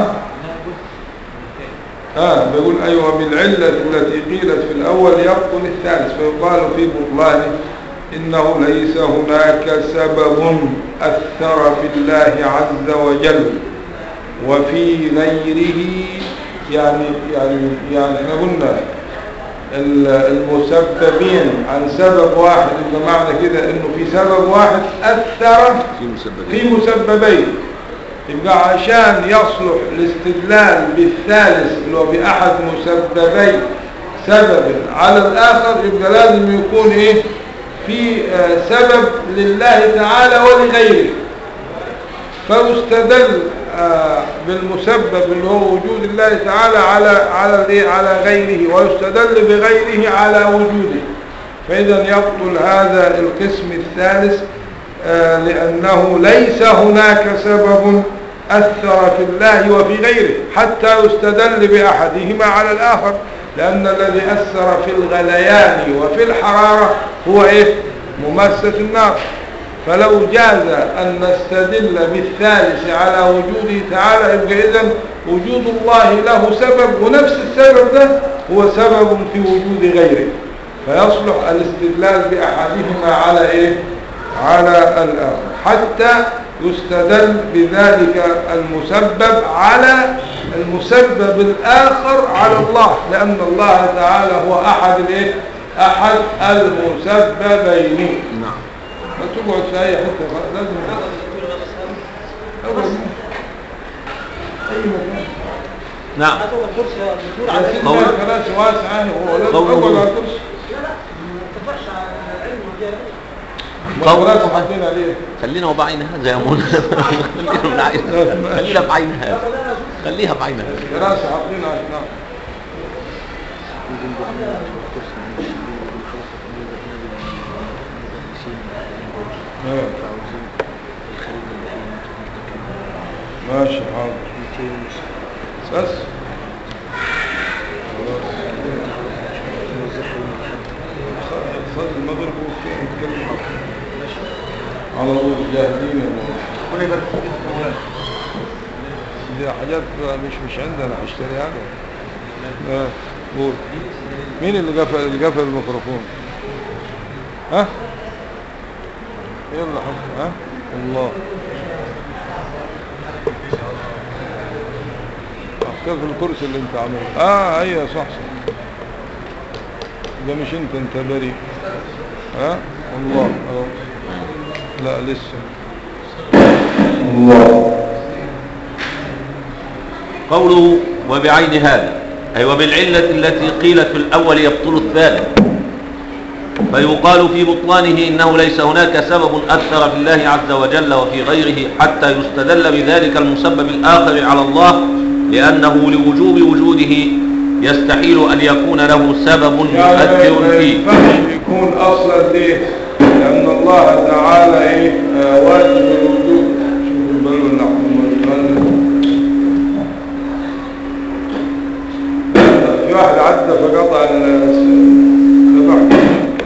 S1: اه بيقول ايوه بالعلة التي قيلت في الاول يبطل الثالث فيقال في بطلانه انه ليس هناك سبب اثر في الله عز وجل وفي غيره يعني يعني يعني احنا قلنا ال- المسببين عن سبب واحد يبقى معنى كده انه في سبب واحد اثر
S2: في مسببين
S1: في مسببين يبقى عشان يصلح الاستدلال بالثالث اللي هو بأحد مسببي سبب على الآخر يبقى لازم يكون إيه في آه، سبب لله تعالى ولغيره فيستدل آه، بالمسبب اللي هو وجود الله تعالى على على الإيه؟ على غيره ويستدل بغيره على وجوده فإذا يبطل هذا القسم الثالث آه، لأنه ليس هناك سبب أثر في الله وفي غيره حتى يستدل بأحدهما على الآخر لأن الذي أثر في الغليان وفي الحرارة هو إيه؟ مماسة النار فلو جاز أن نستدل بالثالث على وجوده تعالى يبقى إذن وجود الله له سبب ونفس السبب ده هو سبب في وجود غيره فيصلح الاستدلال بأحدهما على إيه؟ على الآخر حتى يستدل بذلك المسبب على المسبب الآخر على الله لأن الله تعالى هو أحد الإيه؟ أحد المسببين
S2: نعم
S1: ما تقعد في أي حتة خلاص، لازم أول أي مكان
S2: نعم
S3: هذا هو الكرسي يا دكتور
S1: يا
S3: على
S1: سيدي
S2: قول-
S1: الكراسي واسعة هو لازم
S2: قول-
S1: أقعد على الكرسي
S3: لا لا ما تتفقش على العلم والجهل
S1: ما
S2: قول-
S1: الكراسي حاطين عليه
S2: خلينا بعين هذا يا منى خلينا من عين خلينا بعين هذا خليها بعين هذا
S1: الكراسي حاطين عليه نعم نعم. ماشي حاضر بس خلاص صلي المغرب ونتكلم على طول جاهزين يا مولانا. دي حاجات مش مش عندنا هشتريها لك آه، قول مين اللي قفل اللي قفل الميكروفون ها يلا حط ها الله كيف الكرسي اللي انت عامله اه ايوه صح صح ده مش انت انت بريء ها الله خلاص لا لسه الله
S2: قوله وبعين هذا أي وبالعلة التي قيلت في الأول يبطل الثالث فيقال في بطلانه إنه ليس هناك سبب أكثر في الله عز وجل وفي غيره حتى يستدل بذلك المسبب الآخر على الله لأنه لوجوب وجوده يستحيل أن يكون له سبب
S1: يعني ما
S2: يؤثر فيه
S1: ينفعش يكون اصلا ليه لان الله تعالى ايه آه، واجب الوجود شوف البلو اللحم في واحد عدى فقطع الذبح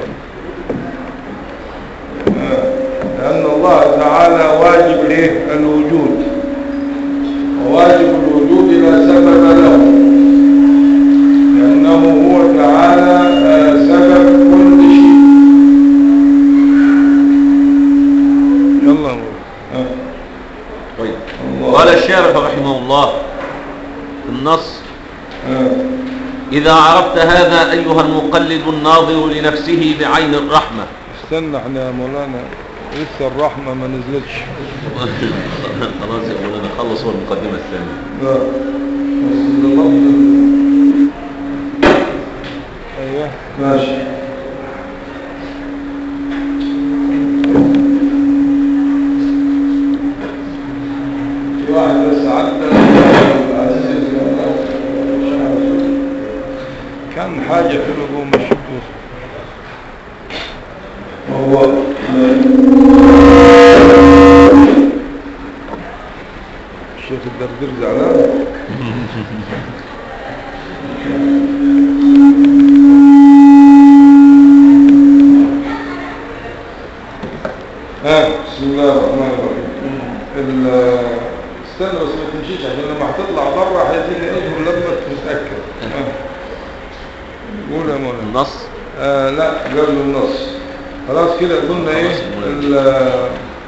S1: لأن الله تعالى واجب ليه الوجود وواجب الوجود لا سبب له لأنه هو تعالى آه، سبب كل شيء يلا آه.
S2: طيب.
S1: الله.
S2: قال الشارح رحمه الله في النص
S1: آه.
S2: إذا عرفت هذا أيها المقلد الناظر لنفسه بعين الرحمة
S1: استنى احنا يا مولانا لسه الرحمة ما نزلتش
S2: خلاص يا مولانا خلص هو المقدمة الثانية
S1: لا بس اللفظ ايوه ماشي في واحد بس عدى العزيز كان حاجة في الوضوء مش شفتوه وهو الشيخ الدردير زعلان ها بسم الله الرحمن الرحيم ال- استنى بس ما تمشيش عشان لما هتطلع بره عايزين نقدر لما تتاكد ها. قول يا مولانا
S2: النص
S1: آه لا قبل النص خلاص كده قلنا ايه
S2: خلاص مولانا.
S1: ال-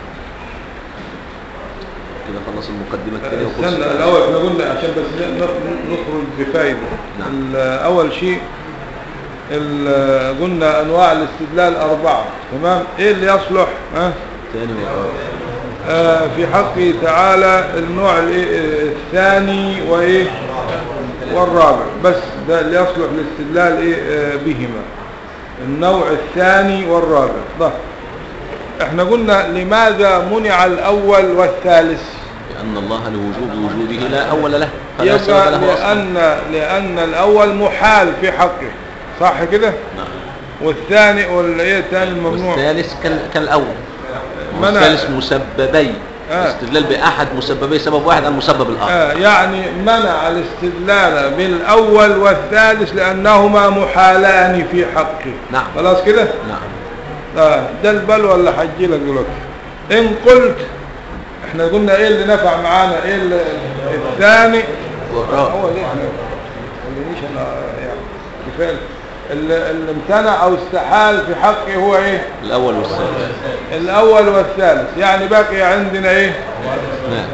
S2: كده خلص المقدمة الثانية وخلص
S1: استنى الاول احنا قلنا عشان بس ن- ن- نخرج بفايده
S2: نعم.
S1: ال- اول شيء ال- قلنا انواع الاستدلال اربعه تمام ايه اللي يصلح ها
S2: الثاني والرابع
S1: آه في حقه تعالى النوع الإيه- الثاني وايه والرابع بس ده اللي يصلح للاستدلال ايه آه بهما النوع الثاني والرابع ده احنا قلنا لماذا منع الاول والثالث
S2: لأن الله لوجوب وجوده لا أول له فلا سبب
S1: يبقى
S2: له أصلا
S1: لأن, لأن الأول محال في حقه صح كده
S2: نعم
S1: والثاني والإيه الثاني الممنوع
S2: والثالث كال- كالأول
S1: منع-
S2: والثالث مسببي
S1: آه.
S2: استدلال بأحد مسببي سبب واحد المسبب الآخر
S1: آه يعني منع الاستدلال بالأول والثالث لأنهما محالان في حقه
S2: نعم.
S1: خلاص كده
S2: نعم
S1: آه ده البلوى اللي حجي لك دلوقتي إن قلت احنا قلنا ايه اللي نفع معانا ايه اللي الثاني
S2: والرابع
S1: هو ليه احنا خلينيش انا يعني كفايه اللي اللي امتنع او استحال في حقه هو ايه
S2: الأول والثالث
S1: الاول والثالث يعني باقي عندنا ايه
S2: نعم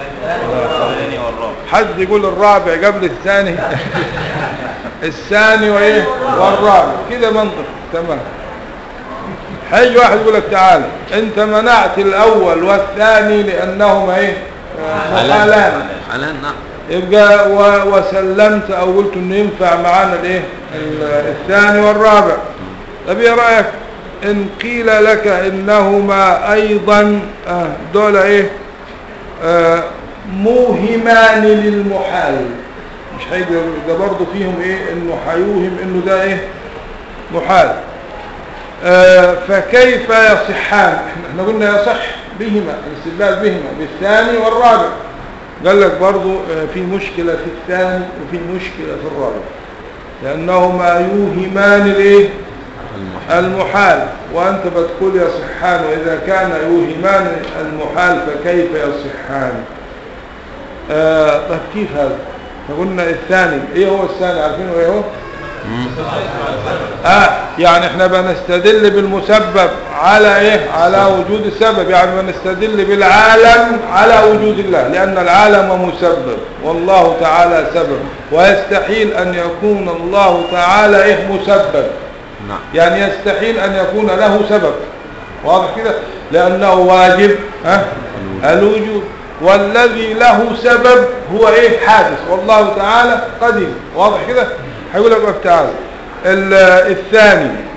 S1: حد يقول الرابع قبل الثاني الثاني وايه والرابع كده منطق تمام حي واحد يقول لك تعالى انت منعت الاول والثاني لانهما ايه محالان
S2: حلال نعم
S1: يبقى و- وسلمت او قلت انه ينفع معانا الايه ال- الثاني والرابع طب ايه رايك ان قيل لك انهما ايضا آه، دول ايه آه، موهمان للمحال مش هيقدر ده برضه فيهم ايه انه هيوهم انه ده ايه محال آه، فكيف يصحان احنا احنا قلنا يصح بهما الاستدلال بهما بالثاني والرابع قال لك برضو آه، في مشكلة في الثاني وفي مشكلة في الرابع لأنهما يوهمان الايه
S2: المحال
S1: المحال وأنت بتقول يصحان وإذا كان يوهمان المحال فكيف يصحان آه طيب كيف هذا فقلنا الثاني ايه هو الثاني عارفين ايه هو
S2: مم.
S1: اه يعني احنا بنستدل بالمسبب على ايه على وجود السبب يعني بنستدل بالعالم على وجود الله لان العالم مسبب والله تعالى سبب ويستحيل ان يكون الله تعالى ايه مسبب
S2: نعم
S1: يعني يستحيل ان يكون له سبب واضح كده لانه واجب ها الوجود والذي له سبب هو ايه حادث والله تعالى قديم واضح كده هيقول لك بقى تعالى ال- الثاني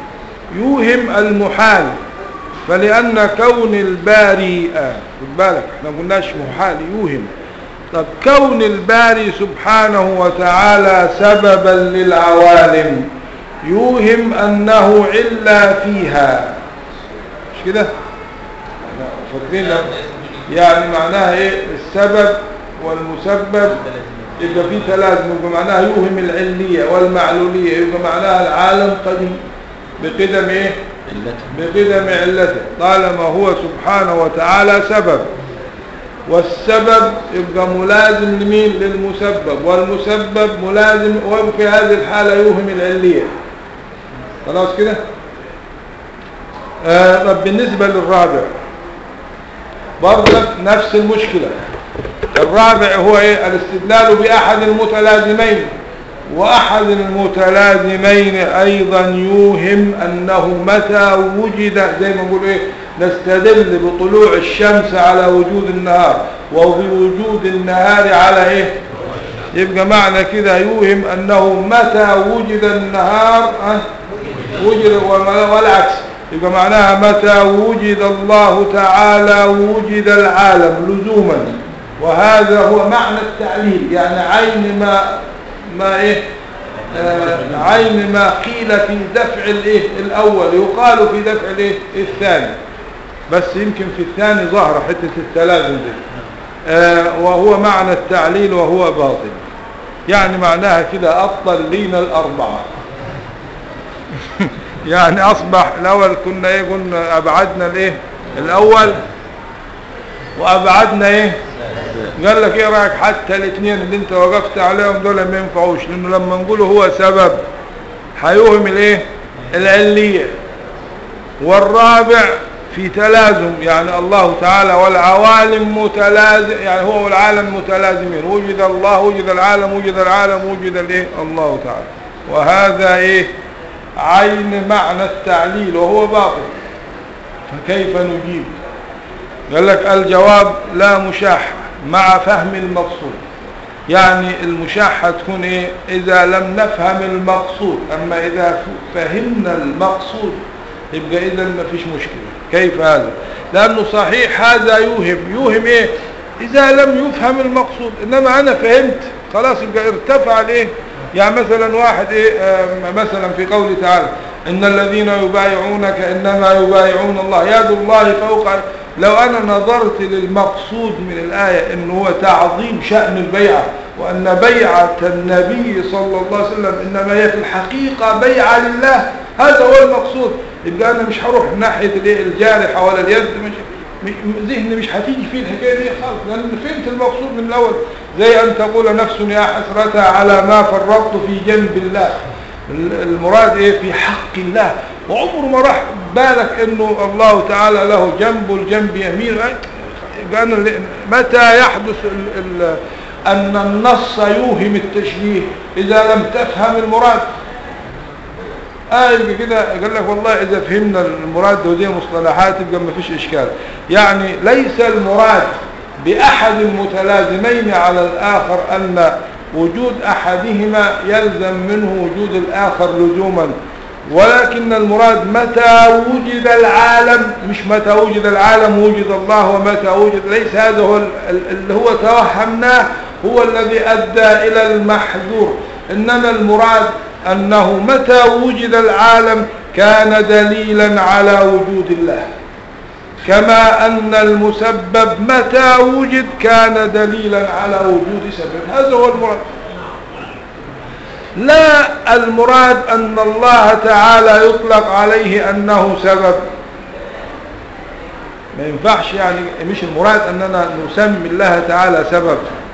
S1: يوهم المحال فلأن كون الباري آه، خد بالك احنا ما قلناش محال يوهم طب كون الباري سبحانه وتعالى سببا للعوالم يوهم أنه علا فيها مش كده لا، فاكرين لا؟ يعني معناها ايه السبب والمسبب يبقى في تلازم يبقى معناها يوهم العلية والمعلولية يبقى معناها العالم قديم بقدم ايه بقدم علته طالما هو سبحانه وتعالى سبب والسبب يبقى ملازم لمين للمسبب والمسبب ملازم وفي هذه الحالة يوهم العلية خلاص كده آه طب بالنسبة للرابع برضه نفس المشكلة الرابع هو ايه الاستدلال بأحد المتلازمين وأحد المتلازمين أيضا يوهم أنه متى وجد زي ما نقول إيه نستدل بطلوع الشمس على وجود النهار وبوجود النهار على إيه يبقى معنى كده يوهم أنه متى وجد النهار أه وجد والعكس يبقى معناها متى وجد الله تعالى وجد العالم لزوما وهذا هو معنى التعليل يعني عين ما ما ايه آه عين ما قيل في دفع الايه الاول يقال في دفع الايه الثاني بس يمكن في الثاني ظهر حته التلازم دي آه وهو معنى التعليل وهو باطل يعني معناها كده ابطل لينا الاربعه يعني اصبح الاول كنا ايه قلنا ابعدنا الايه الاول وابعدنا ايه قال لك ايه رايك حتى الاثنين اللي انت وقفت عليهم دول ما ينفعوش لانه لما نقوله هو سبب هيوهم الايه العليه والرابع في تلازم يعني الله تعالى والعوالم متلازم يعني هو والعالم متلازمين وجد الله وجد العالم وجد العالم وجد الايه الله تعالى وهذا ايه عين معنى التعليل وهو باطل فكيف نجيب قال لك الجواب لا مشاحة مع فهم المقصود يعني المشاحة تكون ايه اذا لم نفهم المقصود اما اذا فهمنا المقصود يبقى اذا ما فيش مشكلة كيف هذا لانه صحيح هذا يوهم يوهم ايه اذا لم يفهم المقصود انما انا فهمت خلاص يبقى ارتفع الايه يعني مثلا واحد ايه آه مثلا في قوله تعالى ان الذين يبايعونك انما يبايعون الله يد الله فوق لو انا نظرت للمقصود من الآية انه هو تعظيم شأن البيعة وان بيعة النبي صلى الله عليه وسلم انما هي في الحقيقة بيعة لله هذا هو المقصود يبقى انا مش هروح ناحية الجارحة ولا اليد مش ذهني مش هتيجي فيه الحكاية دي خالص لان فهمت المقصود من الاول زي ان تقول نفس يا حسرتها على ما فرطت في جنب الله المراد ايه في حق الله وعمره ما راح بالك انه الله تعالى له جنب والجنب يمين قال متى يحدث ال ال ان النص يوهم التشبيه اذا لم تفهم المراد آه يبقى كده قال لك والله اذا فهمنا المراد ودي مصطلحات يبقى ما فيش اشكال يعني ليس المراد باحد المتلازمين على الاخر ان وجود أحدهما يلزم منه وجود الآخر لزوما ولكن المراد متى وجد العالم مش متى وجد العالم وجد الله ومتى وجد ليس هذا هو اللي هو توهمناه هو الذي أدى إلى المحذور إنما المراد أنه متى وجد العالم كان دليلا على وجود الله كما أن المسبب متى وجد كان دليلا على وجود سبب هذا هو المراد لا المراد أن الله تعالى يطلق عليه أنه سبب ما ينفعش يعني مش المراد أننا نسمي الله تعالى سبب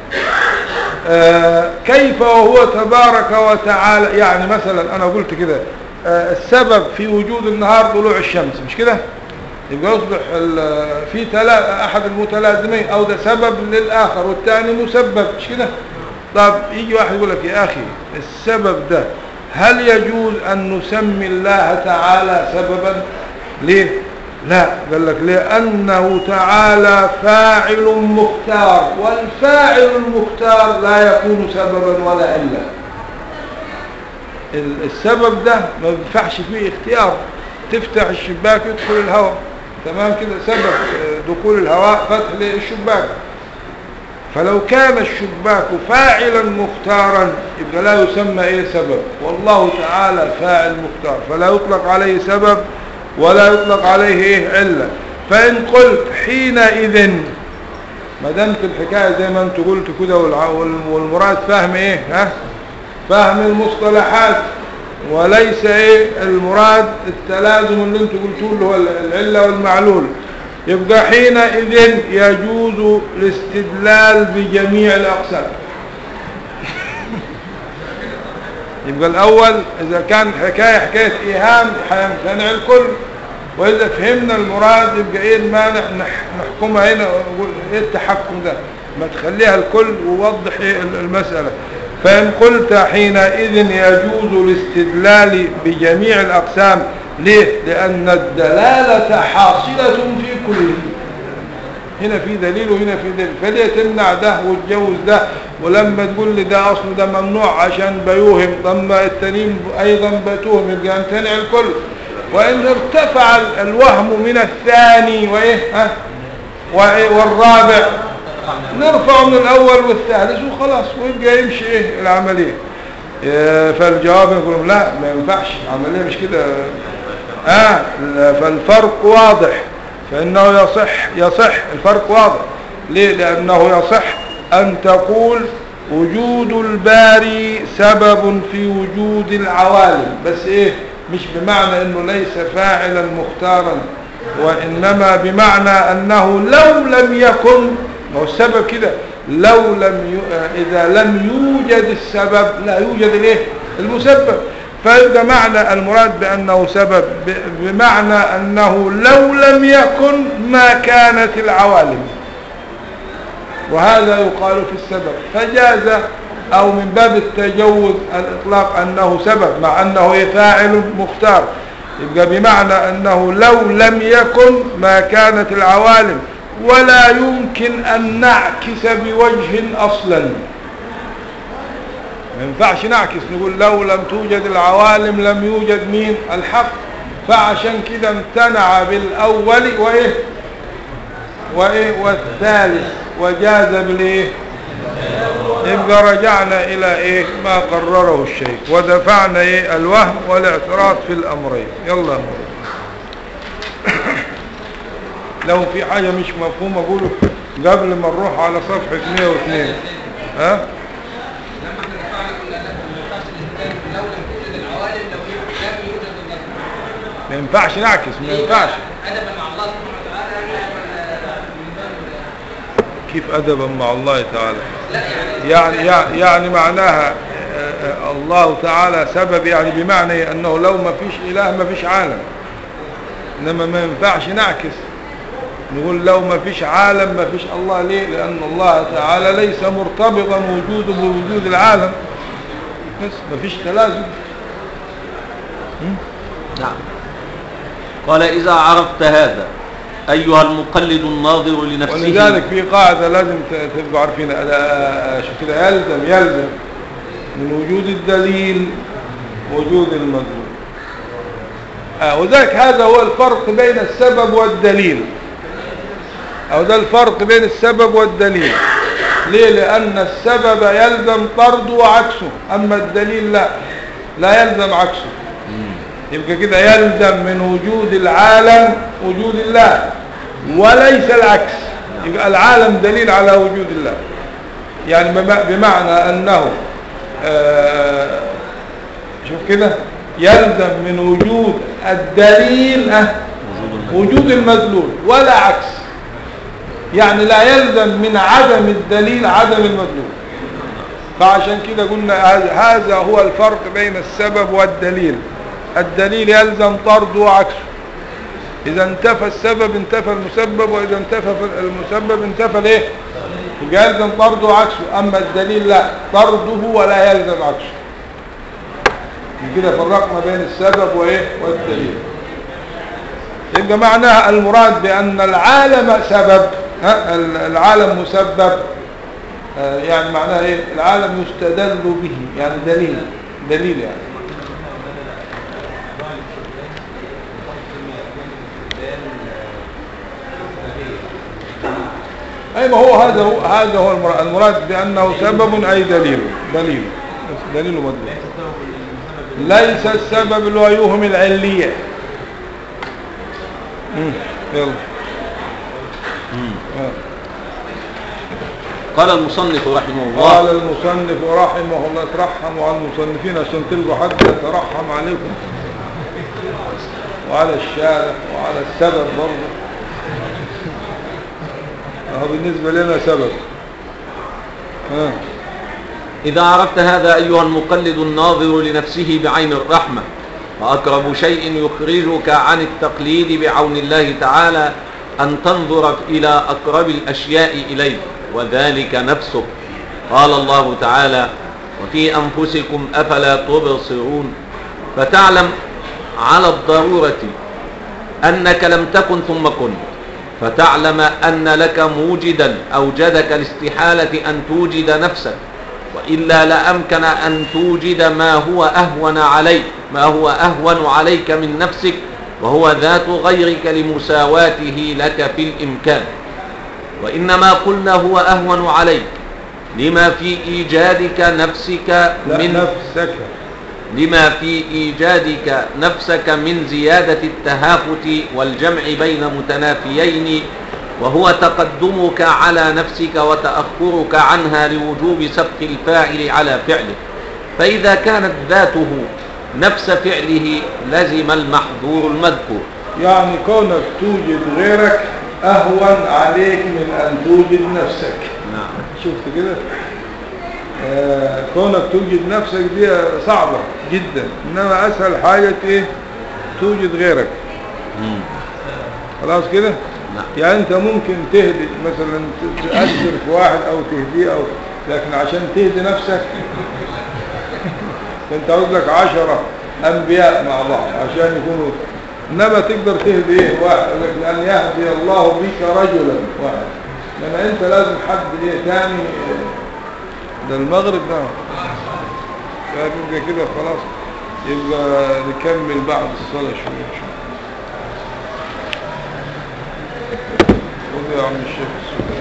S1: آه كيف وهو تبارك وتعالى يعني مثلا أنا قلت كده آه السبب في وجود النهار طلوع الشمس مش كده يبقى يصبح في تلا احد المتلازمين او ده سبب للاخر والثاني مسبب مش كده طب يجي واحد يقول لك يا اخي السبب ده هل يجوز ان نسمي الله تعالى سببا ليه لا قال لك لانه تعالى فاعل مختار والفاعل المختار لا يكون سببا ولا عله السبب ده ما بينفعش فيه اختيار تفتح الشباك يدخل الهواء تمام كده سبب آه، دخول الهواء فتح للشباك فلو كان الشباك فاعلا مختارا يبقى لا يسمى ايه سبب والله تعالى فاعل مختار فلا يطلق عليه سبب ولا يطلق عليه ايه علة فان قلت حينئذ ما دامت الحكايه زي ما انت قلت كده والع- وال- والمراد فهم ايه ها فهم المصطلحات وليس ايه المراد التلازم اللي انت قلتوه اللي هو العله والمعلول يبقى حينئذ يجوز الاستدلال بجميع الاقسام يبقى الاول اذا كان حكايه حكايه ايهام هيمتنع الكل واذا فهمنا المراد يبقى ايه المانع نح- نحكمها هنا ونقول ايه التحكم ده ما تخليها الكل ووضح ايه ال- المساله فان قلت حينئذ يجوز الاستدلال بجميع الاقسام ليه لان الدلاله حاصله في كله هنا في دليل وهنا في دليل فليه تمنع ده وتجوز ده ولما تقول لي ده اصله ده ممنوع عشان بيوهم لما التانيين ايضا بتوهم يبقى امتنع الكل وان ارتفع ال- الوهم من الثاني وايه ها وإيه؟ والرابع نرفعه من الاول والثالث وخلاص ويبقى يمشي ايه العمليه إيه، فالجواب يقول لهم لا ما ينفعش عمليه مش كده اه لا، فالفرق واضح فانه يصح يصح الفرق واضح ليه لانه يصح ان تقول وجود الباري سبب في وجود العوالم بس ايه مش بمعنى انه ليس فاعلا مختارا وانما بمعنى انه لو لم يكن ما هو السبب كده لو لم ي... آه، اذا لم يوجد السبب لا يوجد الايه المسبب فإذا معنى المراد بأنه سبب ب- بمعنى أنه لو لم يكن ما كانت العوالم وهذا يقال في السبب فجاز أو من باب التجوز الإطلاق أنه سبب مع أنه إيه فاعل مختار يبقى بمعنى أنه لو لم يكن ما كانت العوالم ولا يمكن أن نعكس بوجه أصلا ما ينفعش نعكس نقول لو لم توجد العوالم لم يوجد مين الحق فعشان كده امتنع بالأول وإيه وإيه والثالث وجاز بالإيه يبقى رجعنا إلى إيه ما قرره الشيخ ودفعنا إيه الوهم والاعتراض في الأمرين يلا لو في حاجة مش مفهومة قولوا قبل ما نروح على صفحة 102 ها ما ينفعش نعكس ما ينفعش كيف أدبا مع الله تعالى يعني يعني, يعني معناها آه، آه، الله تعالى سبب يعني بمعنى أنه لو ما فيش إله ما فيش عالم إنما ما ينفعش نعكس نقول لو ما فيش عالم ما فيش الله ليه لأن الله تعالى ليس مرتبطا وجوده بوجود العالم بس ما فيش تلازم
S2: نعم قال إذا عرفت هذا أيها المقلد الناظر لنفسه
S1: ولذلك في قاعدة لازم ت- تبقوا عارفين أنا- شوف كده يلزم يلزم من وجود الدليل وجود المدلول آه وذلك هذا هو الفرق بين السبب والدليل أو ده الفرق بين السبب والدليل ليه لأن السبب يلزم طرده وعكسه أما الدليل لا لا يلزم عكسه يبقى كده يلزم من وجود العالم وجود الله وليس العكس يبقى العالم دليل على وجود الله يعني بم- بمعنى أنه آه، شوف كده يلزم من وجود الدليل آه، وجود المدلول ولا عكس يعني لا يلزم من عدم الدليل عدم المدلول فعشان كده قلنا هذا- هذا هو الفرق بين السبب والدليل الدليل يلزم طرده وعكسه إذا انتفى السبب انتفى المسبب وإذا انتفى المسبب انتفى الايه يبقى يلزم طرده وعكسه أما الدليل لا طرده ولا يلزم عكسه كده فرقنا بين السبب وإيه والدليل يبقى معناها المراد بأن العالم سبب ها العالم مسبب آه، يعني معناها ايه العالم يستدل به يعني دليل دليل يعني أي ما هو هذا هو هذا هو المراد, المراد بأنه سبب أي دليل دليل بس دليل مدلول ليس السبب اللي هو يوهم العلية مم. يلا آه.
S2: قال المصنف رحمه
S1: قال
S2: الله
S1: المصنف رحمه الله ترحموا على المصنفين عشان تلقوا حد يترحم عليكم وعلى الشارع وعلى السبب برضه اهو بالنسبة لنا سبب ها
S2: إذا عرفت هذا أيها المقلد الناظر لنفسه بعين الرحمة فأقرب شيء يخرجك عن التقليد بعون الله تعالى أن تنظر إلى أقرب الأشياء إليك وذلك نفسك قال الله تعالى وفي أنفسكم أفلا تبصرون فتعلم على الضرورة أنك لم تكن ثم كنت فتعلم أن لك موجدا أوجدك الاستحالة أن توجد نفسك وإلا لأمكن أن توجد ما هو أهون عليك ما هو أهون عليك من نفسك وهو ذات غيرك لمساواته لك في الإمكان وإنما قلنا هو أهون عليك لما في إيجادك نفسك
S1: لا
S2: من
S1: نفسك
S2: لما في إيجادك نفسك من زيادة التهافت والجمع بين متنافيين وهو تقدمك على نفسك وتأخرك عنها لوجوب سبق الفاعل على فعله فإذا كانت ذاته نفس فعله لزم المحظور المذكور
S1: يعني كونك توجد غيرك اهون عليك من ان توجد نفسك
S2: نعم
S1: شفت كده آه كونك توجد نفسك دي صعبة جدا انما اسهل حاجة ايه توجد غيرك
S2: مم.
S1: خلاص كده
S2: نعم
S1: يعني انت ممكن تهدي مثلا ت- تأثر في واحد او تهديه او لكن عشان تهدي نفسك انت عاوز لك عشرة انبياء مع بعض عشان يكونوا انما تقدر تهدي ايه واحد يقول لك لان يهدي الله بك رجلا واحد لان انت لازم حد ايه تاني ده المغرب ده يبقى كده خلاص يبقى نكمل بعد الصلاة شوية ان شاء الله خذ يا عم الشيخ السوداني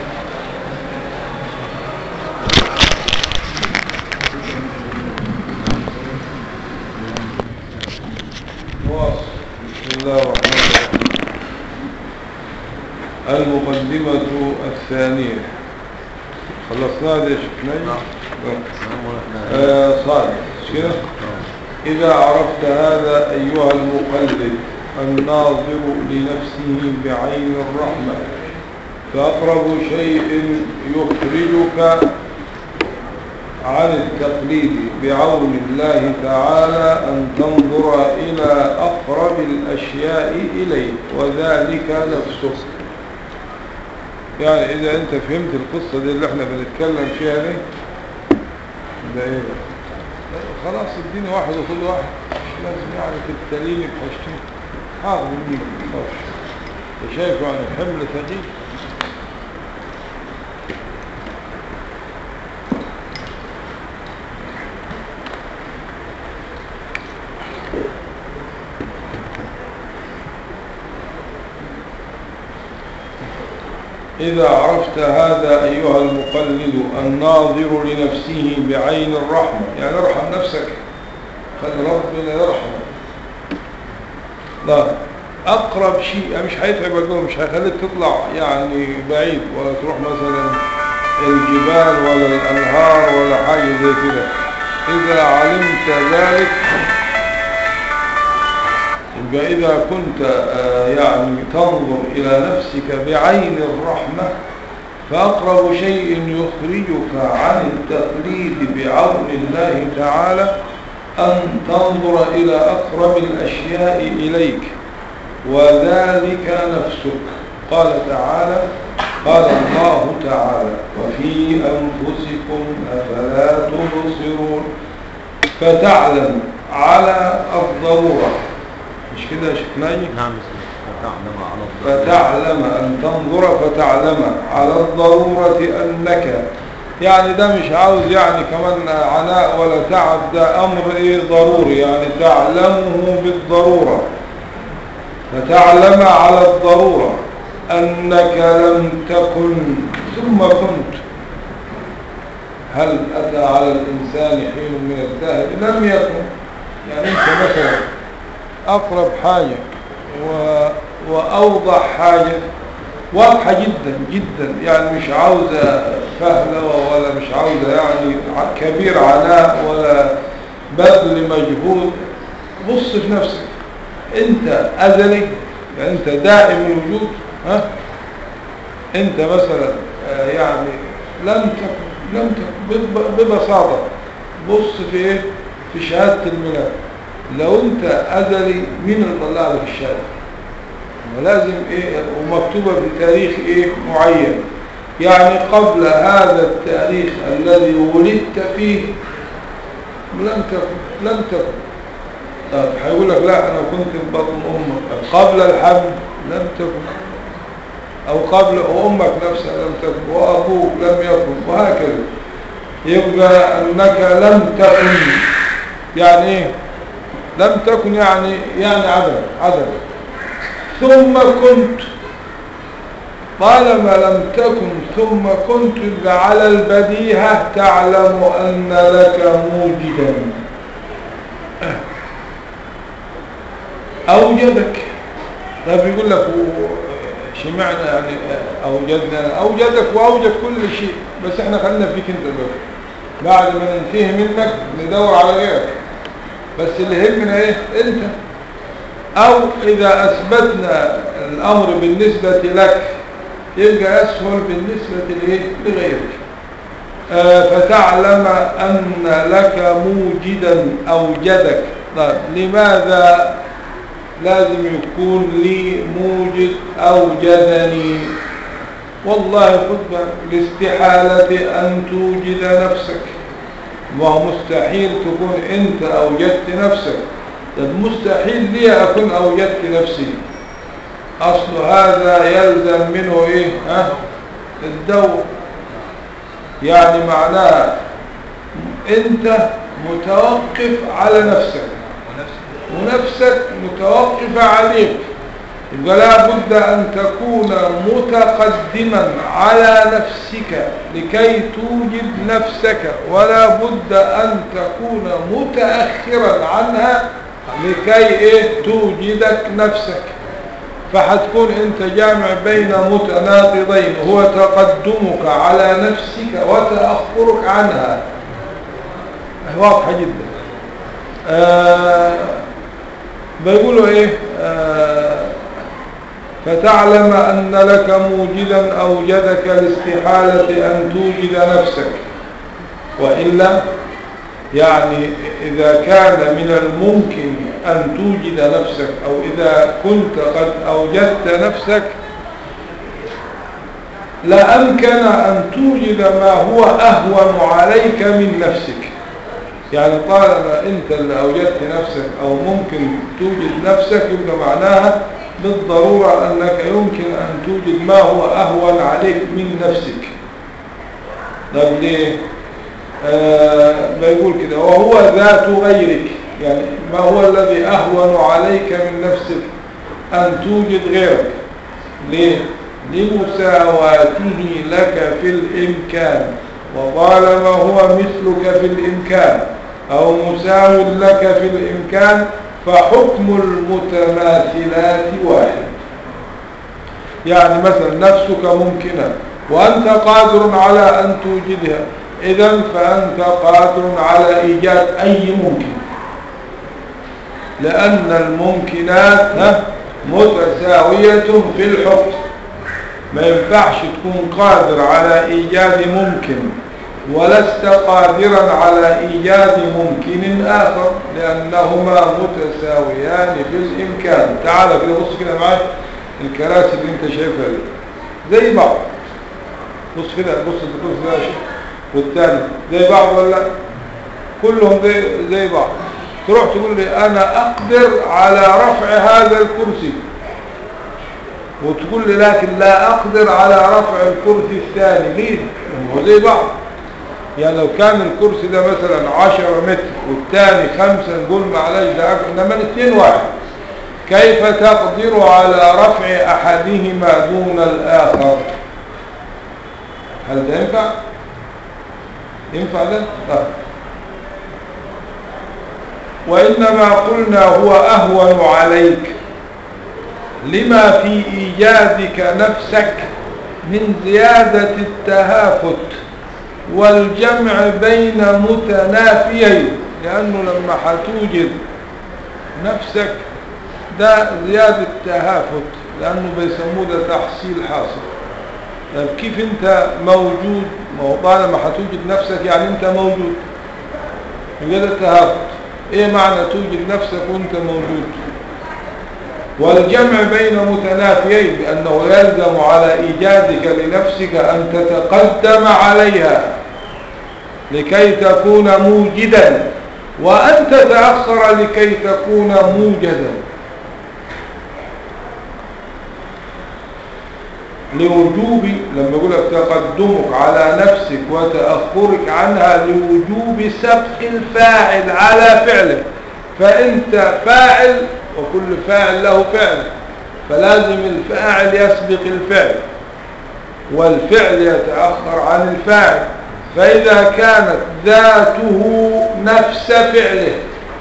S1: واصل بسم الله الرحمن الرحيم المقدمة الثانية خلصناها دي يا شيخ نجم؟ آه. آه صالح مش كده إذا عرفت هذا أيها المقلد الناظر لنفسه بعين الرحمة فأقرب شيء يخرجك عن التقليد بعون الله تعالى أن تنظر إلى أقرب الأشياء إليك وذلك نفسك يعني إذا أنت فهمت القصة دي اللي احنا بنتكلم فيها دي ده إيه خلاص اديني واحد وكل واحد مش لازم يعني تبتليني بحاجتين حاضر مني مخافش انت شايف يعني الحمل ثقيل إذا عرفت هذا أيها المقلد الناظر لنفسه بعين الرحمة يعني ارحم نفسك خلي ربنا يرحمك لا أقرب شيء يعني مش هيتعب الجو مش هيخليك تطلع يعني بعيد ولا تروح مثلا الجبال ولا الأنهار ولا حاجة زي كده إذا علمت ذلك يبقى إذا كنت آه، يعني تنظر إلى نفسك بعين الرحمة فأقرب شيء يخرجك عن التقليد بعون الله تعالى أن تنظر إلى أقرب الأشياء إليك وذلك نفسك قال تعالى قال الله تعالى وفي أنفسكم أفلا تبصرون فتعلم على الضرورة مش كده يا شيخ ناجي
S2: نعم فتعلم على الضرورة
S1: فتعلم أن تنظر فتعلم على الضرورة أنك يعني ده مش عاوز يعني كمان عناء ولا تعب ده أمر إيه ضروري يعني تعلمه بالضرورة فتعلم على الضرورة أنك لم تكن ثم كنت هل أتى على الإنسان حين من الدهر لم يكن يعني أنت مثلا أقرب حاجة و... وأوضح حاجة واضحة جدا جدا يعني مش عاوزة فهلوة ولا مش عاوزة يعني ع- كبير عناء ولا بذل مجهود بص في نفسك انت أزلي يعني انت دائم الوجود ها انت مثلا آه، يعني لم تكن لم تكن بب- ببساطة بص في ايه في شهادة الميلاد لو انت أزلي مين اللي طلع لك الشهادة ولازم ايه ومكتوبة بتاريخ ايه معين يعني قبل هذا التاريخ الذي ولدت فيه لم تكن لم تكن طب هيقول لك لا انا كنت في بطن امك قبل الحمل لم تكن او قبل امك نفسها لم تكن وابوك لم يكن وهكذا يبقى انك لم تكن يعني ايه لم تكن يعني يعني عدم عدم ثم كنت طالما لم تكن ثم كنت يبقى على البديهة تعلم أن لك موجدا أوجدك طيب يقول لك و- شمعنا يعني أوجدنا أوجدك وأوجد كل شيء بس احنا خلينا فيك انت دلوقتي بعد ما ننتهي منك ندور على غيرك بس اللي يهمنا ايه انت او اذا اثبتنا الامر بالنسبة لك يبقى اسهل بالنسبة لإيه؟ لغيرك آه فتعلم ان لك موجدا اوجدك طيب لماذا لازم يكون لي موجد اوجدني والله خد بالك لاستحالة ان توجد نفسك وهو مستحيل تكون انت اوجدت نفسك طب مستحيل لي اكون اوجدت نفسي اصل هذا يلزم منه ايه ها الدور يعني معناه انت متوقف على نفسك ونفسك متوقفة عليك يبقى لا بد أن تكون متقدما على نفسك لكي توجد نفسك ولا بد أن تكون متأخرا عنها لكي إيه توجدك نفسك فحتكون أنت جامع بين متناقضين هو تقدمك على نفسك وتأخرك عنها واضحة جدا آه بيقولوا ايه آه فتعلم ان لك موجدا اوجدك لاستحالة ان توجد نفسك وإلا يعني إذا كان من الممكن أن توجد نفسك أو إذا كنت قد أوجدت نفسك لا أمكن أن توجد ما هو أهون عليك من نفسك يعني طالما أنت اللي أوجدت نفسك أو ممكن توجد نفسك يبقى معناها بالضرورة أنك يمكن أن توجد ما هو أهون عليك من نفسك طب ليه آه بيقول كده وهو ذات غيرك يعني ما هو الذي أهون عليك من نفسك أن توجد غيرك ليه لمساواته لك في الإمكان وطالما هو مثلك في الإمكان أو مساو لك في الإمكان فحكم المتماثلات واحد يعني مثلا نفسك ممكنة وأنت قادر على أن توجدها إذا فأنت قادر على إيجاد أي ممكن لأن الممكنات متساوية في الحكم ما ينفعش تكون قادر على إيجاد ممكن ولست قادرا على إيجاد ممكن آخر لأنهما متساويان في الإمكان تعال كده بص كده معايا الكراسي اللي انت شايفها دي زي بعض بص كده بص الدكتور فلاشي والتاني زي بعض ولا كلهم زي, زي بعض تروح تقول لي أنا أقدر على رفع هذا الكرسي وتقول لي لكن لا أقدر على رفع الكرسي الثاني ليه؟ هو زي بعض يعني لو كان الكرسي ده مثلا 10 متر والثاني خمسة نقول معلش ده أكثر إنما الاثنين واحد كيف تقدر على رفع أحدهما دون الآخر هل ده ينفع ينفع ده لا وإنما قلنا هو أهون عليك لما في إيجادك نفسك من زيادة التهافت والجمع بين متنافيين لأنه لما هتوجد نفسك ده زيادة تهافت لأنه بيسموه ده تحصيل حاصل طيب كيف انت موجود ما هو طالما هتوجد نفسك يعني انت موجود يبقى ده التهافت ايه معنى توجد نفسك وانت موجود والجمع بين متنافيين بأنه يلزم على إيجادك لنفسك أن تتقدم عليها لكي تكون موجدا وأن تتأخر لكي تكون موجدا لوجوب لما يقول لك تقدمك على نفسك وتأخرك عنها لوجوب سبق الفاعل على فعله فأنت فاعل وكل فاعل له فعل فلازم الفاعل يسبق الفعل والفعل يتأخر عن الفاعل فإذا كانت ذاته نفس فعله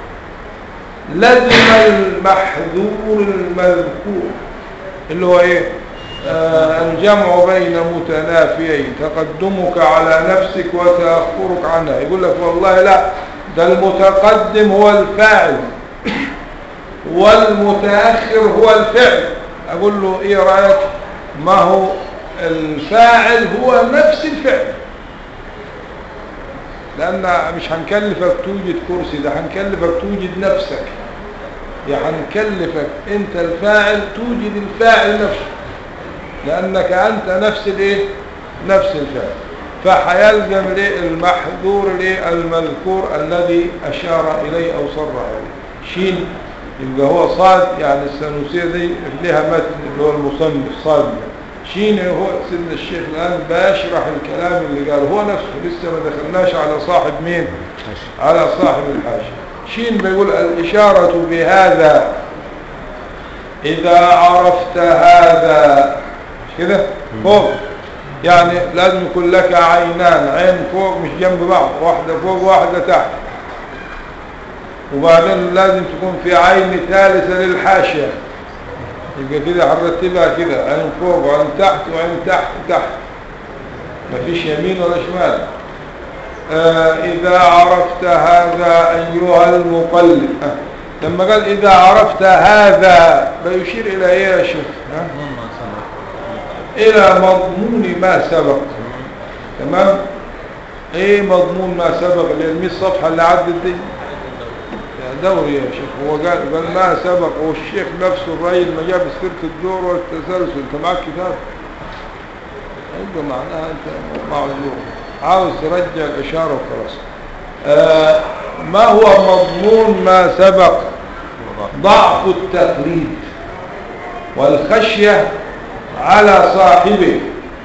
S1: لزم المحذور المذكور اللي هو ايه آه الجمع بين متنافيين تقدمك على نفسك وتأخرك عنها يقول لك والله لا ده المتقدم هو الفاعل والمتأخر هو الفعل أقول له إيه رأيك ما هو الفاعل هو نفس الفعل لأن مش هنكلفك توجد كرسي ده هنكلفك توجد نفسك يعني هنكلفك أنت الفاعل توجد الفاعل نفسه لأنك أنت نفس الإيه نفس الفعل فحيلزم الايه المحذور الايه المذكور الذي أشار إليه أو صرح إليه شين يبقى هو صاد يعني السنوسية دي لها متن اللي هو المصنف صاد شين هو سيدنا الشيخ الآن بيشرح الكلام اللي قاله هو نفسه لسه ما دخلناش على صاحب مين على صاحب الحاشية شين بيقول الإشارة بهذا إذا عرفت هذا مش كده فوق يعني لازم يكون لك عينان عين فوق مش جنب بعض واحدة فوق واحدة تحت وبعدين لازم تكون في عين ثالثة للحاشية يبقى كده هنرتبها كده عين فوق وعين تحت وعين تحت وتحت مفيش يمين ولا شمال آه إذا عرفت هذا أيها المقلد آه. لما قال إذا عرفت هذا بيشير إلى إيه يا شيخ ها؟ إلى مضمون ما سبق تمام إيه مضمون ما سبق اللي الصفحة اللي عدت دي يا دوري يا شيخ هو قال, قال ما سبق والشيخ نفسه الرأي ما جاب سيرة الدور والتسلسل انت معك كتاب يبقى معناها انت معذور عاوز ترجع الإشارة وخلاص آه ما هو مضمون ما سبق ضعف التقليد والخشية على صاحبه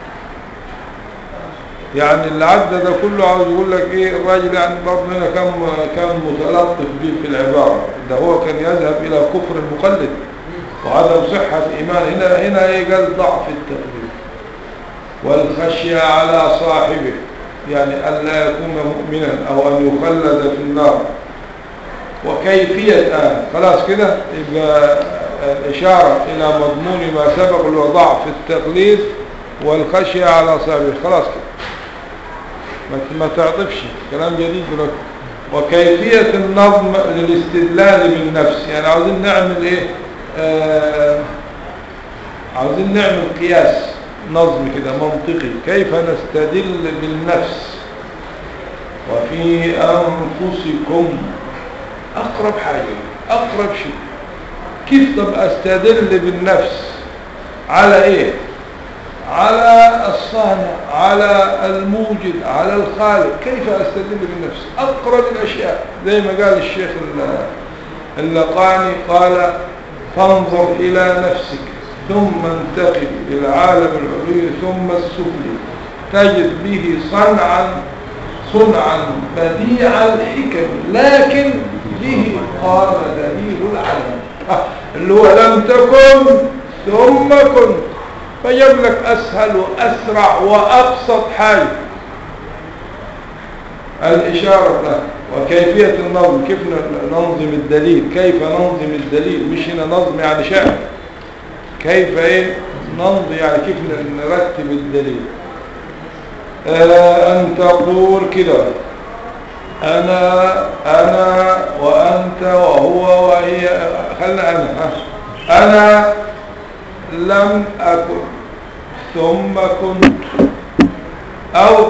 S1: يعني اللي عدى ده كله عاوز يقول لك ايه الراجل يعني برضه هنا كان كان متلطف به في العبارة ده هو كان يذهب الى كفر المقلد وعدم صحة ايمان هنا هنا ايه قال ضعف التقليد والخشية على صاحبه يعني ألا يكون مؤمنا أو أن يخلد في النار وكيفية آه خلاص كده يبقى الإشارة إلى مضمون ما سبق اللي هو ضعف التقليد والخشية على صاحبه خلاص كده ما تعطفش كلام جديد لك وكيفية النظم للاستدلال بالنفس يعني عاوزين نعمل ايه آه عاوزين نعمل قياس نظم كده منطقي كيف نستدل بالنفس وفي أنفسكم أقرب حاجة أقرب شيء كيف طب أستدل بالنفس على إيه على الصانع على الموجد على الخالق كيف أستدل بالنفس أقرب الأشياء زي ما قال الشيخ اللقاني قال فانظر إلى نفسك ثم انتقل إلى العالم العلوي ثم السفلي تجد به صنعا صنعا بديع الحكم لكن به قام دليل العالم اللي هو لم تكن ثم كنت فجاب لك أسهل وأسرع وأبسط حاجة الإشارة له وكيفية النظم كيف ننظم الدليل كيف ننظم الدليل مش هنا نظم يعني شعر كيف ايه ننظم يعني كيف نرتب الدليل آه أن تقول كده أنا أنا وأنت وهو وهي خلنا أنا ها. أنا لم أكن ثم كنت أو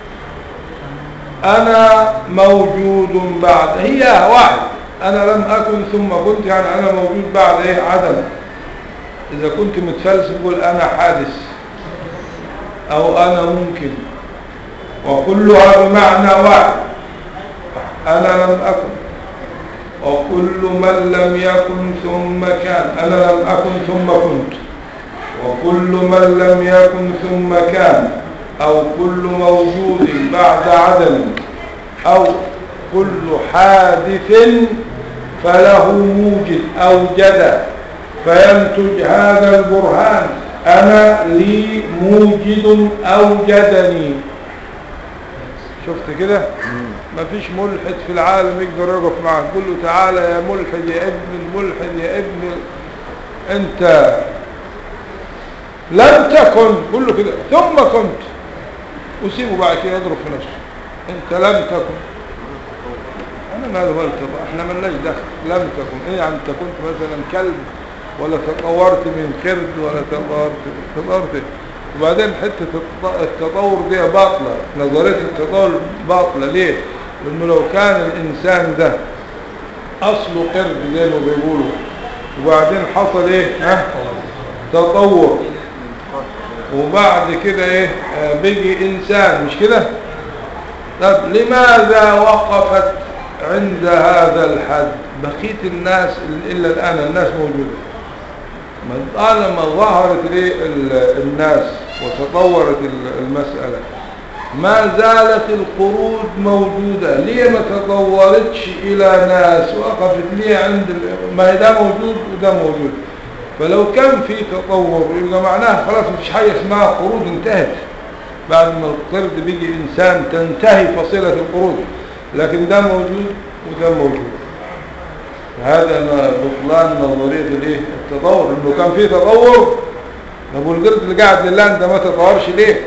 S1: أنا موجود بعد هي واحد أنا لم أكن ثم كنت يعني أنا موجود بعد إيه عدم إذا كنت متفلسف قول أنا حادث أو أنا ممكن وكلها بمعنى واحد أنا لم أكن وكل من لم يكن ثم كان أنا لم أكن ثم كنت وكل من لم يكن ثم كان أو كل موجود بعد عدم أو كل حادث فله موجد أوجد فينتج هذا البرهان أنا لي موجد أوجدني شفت كده ما فيش ملحد في العالم يقدر يقف معك قل له تعالى يا ملحد يا ابن الملحد يا ابن انت لم تكن قل له كده ثم كنت وسيبه بعد كده يضرب في نفسه انت لم تكن انا ما قلت احنا ملناش دخل لم تكن ايه يعني انت كنت مثلا كلب ولا تطورت من قرد ولا تطورت تطورت وبعدين حته التط- التطور دي باطله نظريه التطور باطله ليه لانه لو كان الانسان ده اصله قرد زي ما بيقولوا وبعدين حصل ايه ها تطور وبعد كده ايه آه، بيجي انسان مش كده طب لماذا وقفت عند هذا الحد بقية الناس الا الان الناس موجودة ما طالما ظهرت ليه ال- الناس وتطورت ال- المسألة ما زالت القرود موجودة ليه ما تطورتش إلى ناس وقفت ليه عند ال- ما هي ده موجود وده موجود فلو كان في تطور يبقى معناها خلاص مفيش حاجة اسمها قرود انتهت بعد ما القرد بيجي إنسان تنتهي فصيلة القرود لكن ده موجود وده موجود هذا بطلان نظرية الايه التطور انه كان في تطور ابو القرد اللي قاعد لله انت ما تطورش ليه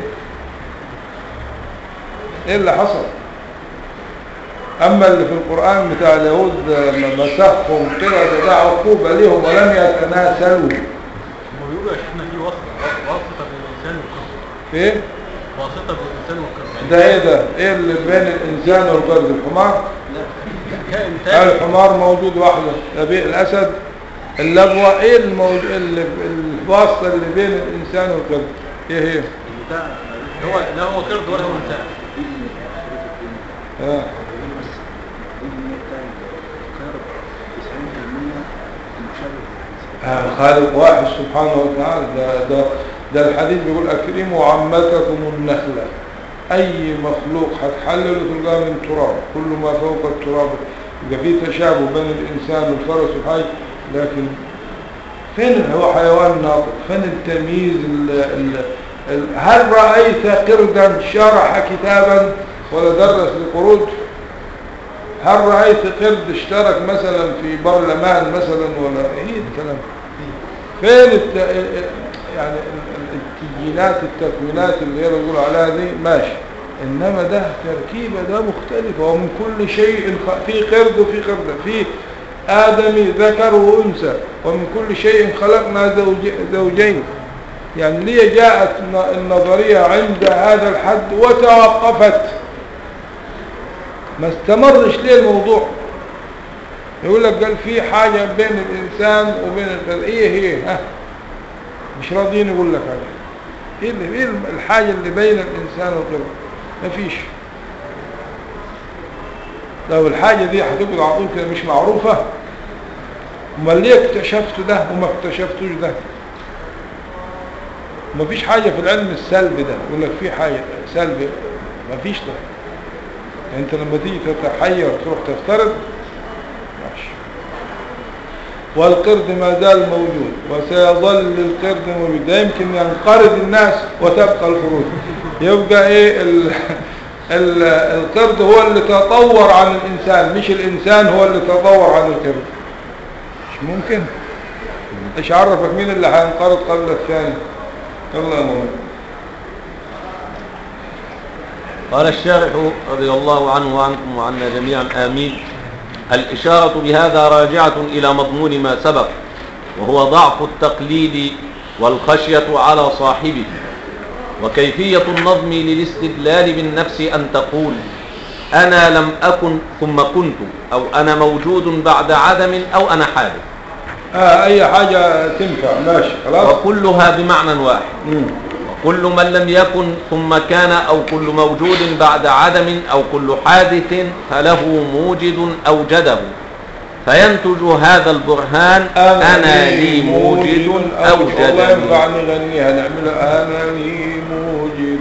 S1: ايه اللي حصل اما اللي في القرآن بتاع اليهود لما مسخهم قردة ده عقوبة ليهم ولم يتناسلوا
S4: هو بيقولوا يا شيخنا في واسطة واسطة بين الإنسان والقرد
S1: ايه
S4: واسطة بين الإنسان والقرد
S1: ده ايه ده ايه اللي بين الانسان والقرد الحمار
S4: كائن تاني
S1: الحمار موجود وحده نبي الاسد اللبوة ايه الموجود الواسطة اللي بين الانسان والقرد ايه هي
S4: بتاع هو لا هو قرد ولا هو إنسان
S1: آه. آه، خالق واحد سبحانه وتعالى ده, ده, ده الحديث بيقول أكرموا عمتكم النخلة أي مخلوق هتحلله تلقاه من تراب كل ما فوق التراب يبقى فيه تشابه بين الإنسان والفرس والحي لكن فين هو حيوان ناطق فين التمييز ال ال ال هل رأيت قردا شرح كتابا ولا درس لقرود هل رأيت قرد اشترك مثلا في برلمان مثلا ولا ايه الكلام فين الت... يعني ال- ال- التجينات التكوينات اللي هي بيقولوا عليها دي ماشي انما ده تركيبه ده مختلفه ومن كل شيء خ- في قرد وفي قرده في آدمي ذكر وأنثى ومن كل شيء خلقنا زوج- زوجين يعني ليه جاءت الن- النظرية عند هذا الحد وتوقفت ما استمرش ليه الموضوع يقول لك قال في حاجة بين الإنسان وبين القرد إيه هي ها مش راضيين يقول لك عليها إيه, اللي إيه الحاجة اللي بين الإنسان والقرد مفيش لو الحاجة دي هتقعد على طول كده مش معروفة امال ليه اكتشفت ده وما اكتشفتوش ده مفيش حاجة في العلم السلبي ده يقول لك في حاجة سلبي مفيش ده يعني انت لما تيجي تتحير تروح تفترض ماشي والقرد ما زال موجود وسيظل القرد موجود ده يمكن ينقرض الناس وتبقى الخروج يبقى ايه ال... ال... القرد هو اللي تطور عن الانسان مش الانسان هو اللي تطور عن القرد مش ممكن ايش عرفك مين اللي هينقرض قبل الثاني يلا يا مولانا
S2: قال الشارح رضي الله عنه وعنكم وعنا جميعا آمين الإشارة بهذا راجعة إلى مضمون ما سبق وهو ضعف التقليد والخشية على صاحبه وكيفية النظم للاستدلال بالنفس أن تقول أنا لم أكن ثم كنت أو أنا موجود بعد عدم أو أنا حادث
S1: آه اي حاجة تنفع ماشي خلاص
S2: وكلها بمعنى واحد
S1: مم.
S2: وكل من لم يكن ثم كان أو كل موجود بعد عدم أو كل حادث فله موجد أوجده فينتج هذا البرهان أنا لي موجد
S1: الله
S2: أوجدني
S1: ينفع نغنيها نعملها أنا لي موجد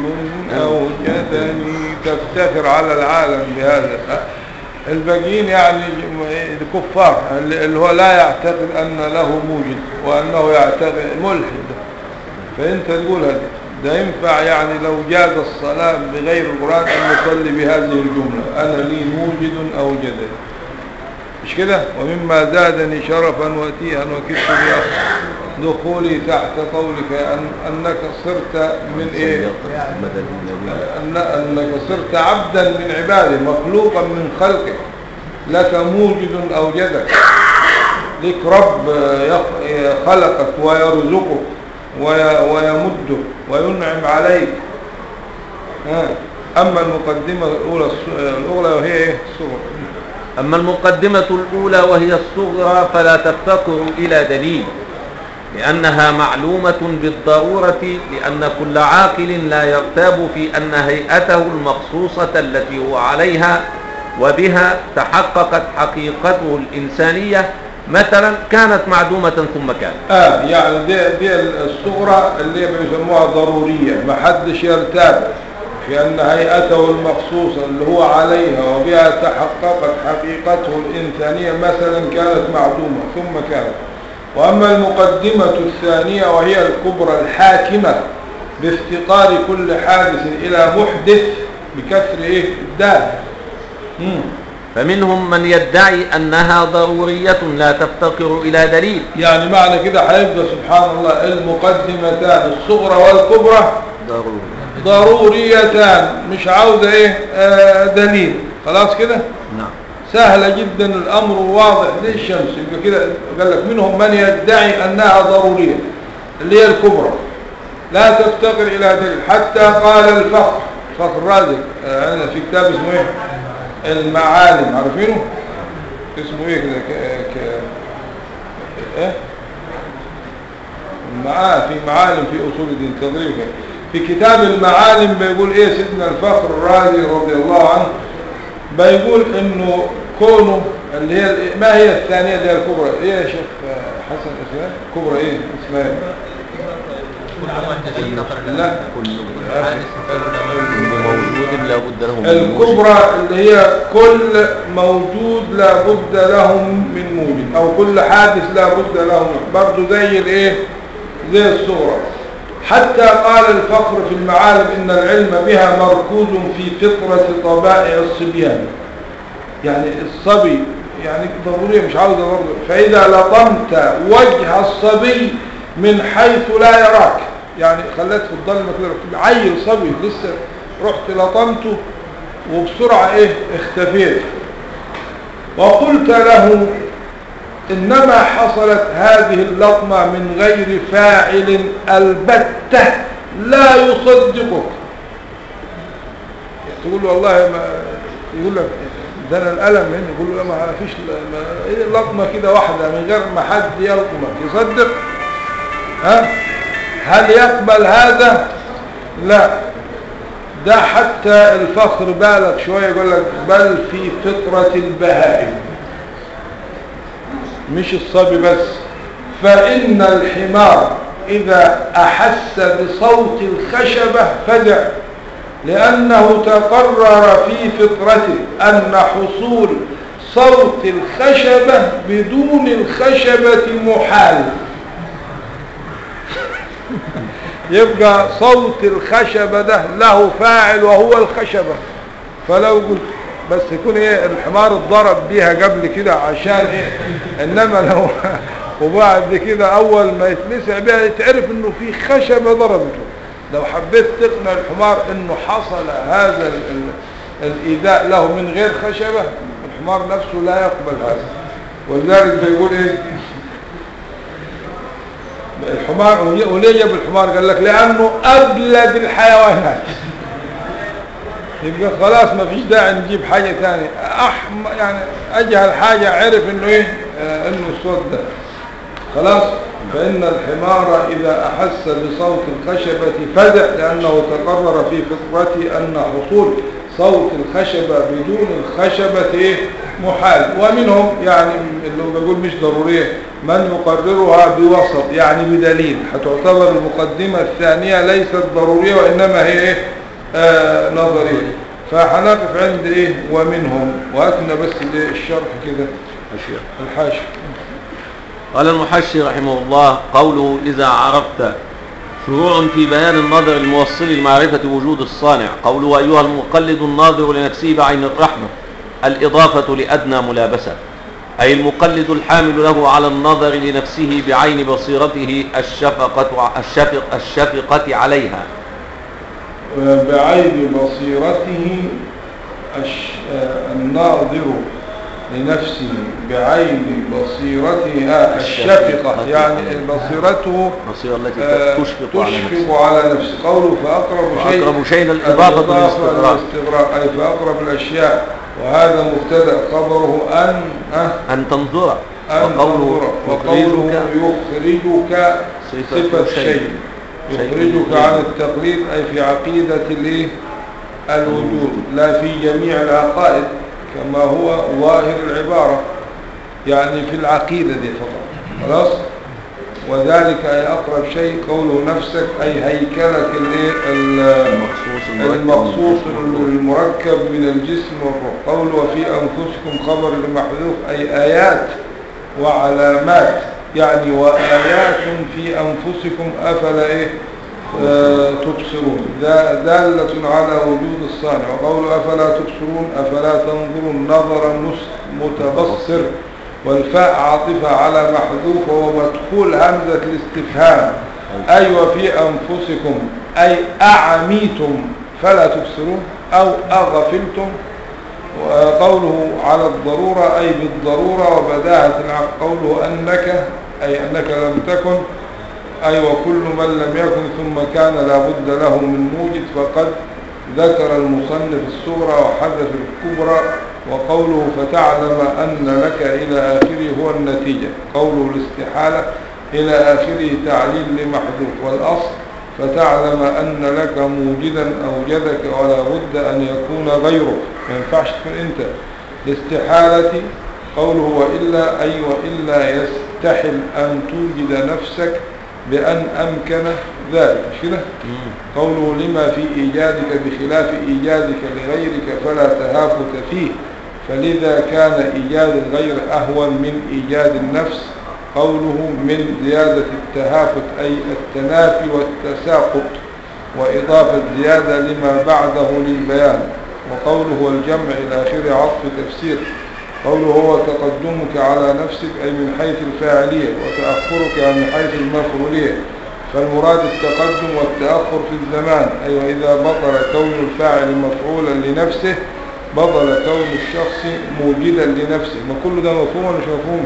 S1: أوجدني تفتخر على العالم بهذا الباقيين يعني الكفار اللي هو لا يعتقد أن له موجد وأنه يعتقد ملحد فأنت تقول هذا ده ينفع يعني لو جاز الصلاة بغير القرآن أن نصلي بهذه الجملة أنا لي موجد أوجدني مش كده ومما زادني شرفا وتيها وكدت بها دخولي تحت قولك أن أنك صرت من إيه
S2: مدد النبي
S1: أن أنك صرت عبدا من عباده مخلوقا من خلقك لك موجد أوجدك لك رب يخ- خلقك ويرزقك وي- ويمدك وينعم عليك ها. أما المقدمة الأولى الص- الأولى وهي إيه الصغرى
S2: أما المقدمة الأولى وهي الصغرى فلا تفتقر إلى دليل لأنها معلومة بالضرورة لأن كل عاقل لا يرتاب في أن هيئته المخصوصة التي هو عليها وبها تحققت حقيقته الإنسانية مثلا كانت معدومة ثم كانت
S1: اه يعني دي, دي الصغرى اللي بيسموها ضرورية ما حدش يرتاب في ان هيئته المخصوصة اللي هو عليها وبها تحققت حقيقته الانسانية مثلا كانت معدومة ثم كانت واما المقدمة الثانية وهي الكبرى الحاكمة بافتقار كل حادث الى محدث بكسر ايه الدال مم.
S2: فمنهم من يدعي أنها ضرورية لا تفتقر إلى دليل
S1: يعني معنى كده هيبقى سبحان الله المقدمتان الصغرى والكبرى
S2: ضروري
S1: ضروريتان مش عاوزة ايه آه دليل خلاص كده
S2: نعم
S1: سهلة جدا الامر واضح زي الشمس يبقى كده قال لك منهم من يدعي انها ضرورية اللي هي الكبرى لا تفتقر الى دليل حتى قال الفخر فخر الرازق آه أنا في كتاب اسمه ايه المعالم عارفينه اسمه ايه كده ك... ك... ايه معاه في معالم في اصول الدين تقريبا في كتاب المعالم بيقول ايه سيدنا الفخر الرازي رضي الله عنه بيقول انه كونه اللي هي ما هي الثانية دي الكبرى ايه يا شيخ حسن اسمها كبرى ايه اسمها ايه لا
S2: كل موجود لا بد له من موجود.
S1: الكبرى اللي هي كل موجود لا بد له من موجود او كل حادث لا بد له من برضه زي الايه زي الصغرى حتى قال الفقر في المعالم ان العلم بها مركوز في فطرة طبائع الصبيان يعني الصبي يعني ضرورية مش عاوزة برضه فإذا لطمت وجه الصبي من حيث لا يراك يعني خليت في الظلمة كده عيل صبي لسه رحت لطمته وبسرعة ايه اختفيت وقلت له انما حصلت هذه اللطمة من غير فاعل البتة لا يصدقك تقول له والله ما يقول لك ده انا الالم هنا يقول له لا ما فيش ما إيه لطمة كده واحدة من غير ما حد يلطمك يصدق ها هل يقبل هذا لا ده حتى الفخر بالغ شوية يقول لك بل في فطرة البهائم مش الصبي بس فإن الحمار إذا أحس بصوت الخشبة فزع لأنه تقرر في فطرته أن حصول صوت الخشبة بدون الخشبة محال يبقى صوت الخشبة ده له فاعل وهو الخشبة فلو قلت بس يكون ايه الحمار اتضرب بيها قبل كده عشان ايه انما لو وبعد كده اول ما يتلسع بيها يتعرف انه في خشبة ضربته لو حبيت تقنع الحمار انه حصل هذا ال ال الايذاء له من غير خشبة الحمار نفسه لا يقبل هذا ولذلك بيقول ايه الحمار وليه جاب الحمار قال لك لانه ابلد الحيوانات يبقى خلاص ما فيش داعي نجيب حاجة تانية أحم يعني أجهل حاجة عرف إنه إيه آه إنه الصوت ده خلاص فإن الحمار إذا أحس بصوت الخشبة فزع لأنه تقرر في فطرته أن حصول صوت الخشبة بدون الخشبة إيه محال ومنهم يعني اللي بقول مش ضرورية من يقررها بوسط يعني بدليل هتعتبر المقدمة الثانية ليست ضرورية وإنما هي إيه آه نظرية فهنقف عند ايه ومنهم واتنا بس الشرح كده الحاشي
S2: قال المحشي رحمه الله قوله إذا عرفت شروع في بيان النظر الموصل لمعرفة وجود الصانع قوله أيها المقلد الناظر لنفسه بعين الرحمة الإضافة لأدنى ملابسة أي المقلد الحامل له على النظر لنفسه بعين بصيرته الشفقة, الشفق الشفقة عليها
S1: بعين بصيرته الناظر لنفسه بعين بصيرتها الشفقة يعني بصيرته
S2: بصيرة التي
S1: آه،
S2: تشفق على
S1: تشفق
S2: نفسه
S1: على نفسه قوله فأقرب شيء
S2: وأقرب شيء الإضافة للاستغراق
S1: للاستغراق أي فأقرب الأشياء وهذا مبتدأ خبره أن أه
S2: أن تنظر
S1: أن
S2: وقوله
S1: تنظر. وقوله
S2: يخرجك
S1: يخرجك
S2: صفة
S1: صفة
S2: شيء.
S1: شيء
S2: شيء
S1: يخرجك
S2: الوجود.
S1: عن التقليد أي في عقيدة الايه الوجود لا في جميع العقائد كما هو ظاهر العبارة يعني في العقيدة دي فقط خلاص وذلك أي أقرب شيء قوله نفسك أي هيكلة الايه ال-
S2: المخصوص المركب
S1: المخصوص
S2: من الجسم
S1: المركب من الجسم والروح قول وفي أنفسكم خبر لمحذوف أي آيات وعلامات يعني وآيات في أنفسكم أفلا إيه آه تبصرون دا- دالة على وجود الصانع وقول أفلا تبصرون أفلا تنظرون نظر مس- متبصر والفاء عاطفة على محذوف وهو مدخول همزة الاستفهام أي وفي أنفسكم أي أعميتم فلا تبصرون أو أغفلتم وقوله على الضرورة أي بالضرورة وبداهة العقل قوله أنك أي أنك لم تكن أي وكل من لم يكن ثم كان لابد له من موجد فقد ذكر المصنف الصغرى وحذف الكبرى وقوله فتعلم أن لك إلى آخره هو النتيجة قوله الاستحالة إلى آخره تعليل لمحذوف والأصل فتعلم أن لك موجدا أوجدك ولا بد أن يكون غيره ما ينفعش تكون أنت الاستحالة قوله وإلا أي وإلا يستحل أن توجد نفسك بأن أمكن ذلك مش كده قوله لما في إيجادك بخلاف إيجادك لغيرك فلا تهافت فيه فلذا كان إيجاد الغير أهون من إيجاد النفس قوله من زيادة التهافت أي التنافي والتساقط وإضافة زيادة لما بعده للبيان وقوله والجمع إلى آخر عطف تفسير قوله هو تقدمك على نفسك أي من حيث الفاعلية وتأخرك من حيث المفعولية فالمراد التقدم والتأخر في الزمان أي وإذا بطل كون الفاعل مفعولا لنفسه بطل كون الشخص موجدا لنفسه ما كل ده مفهوم ولا مش مفهوم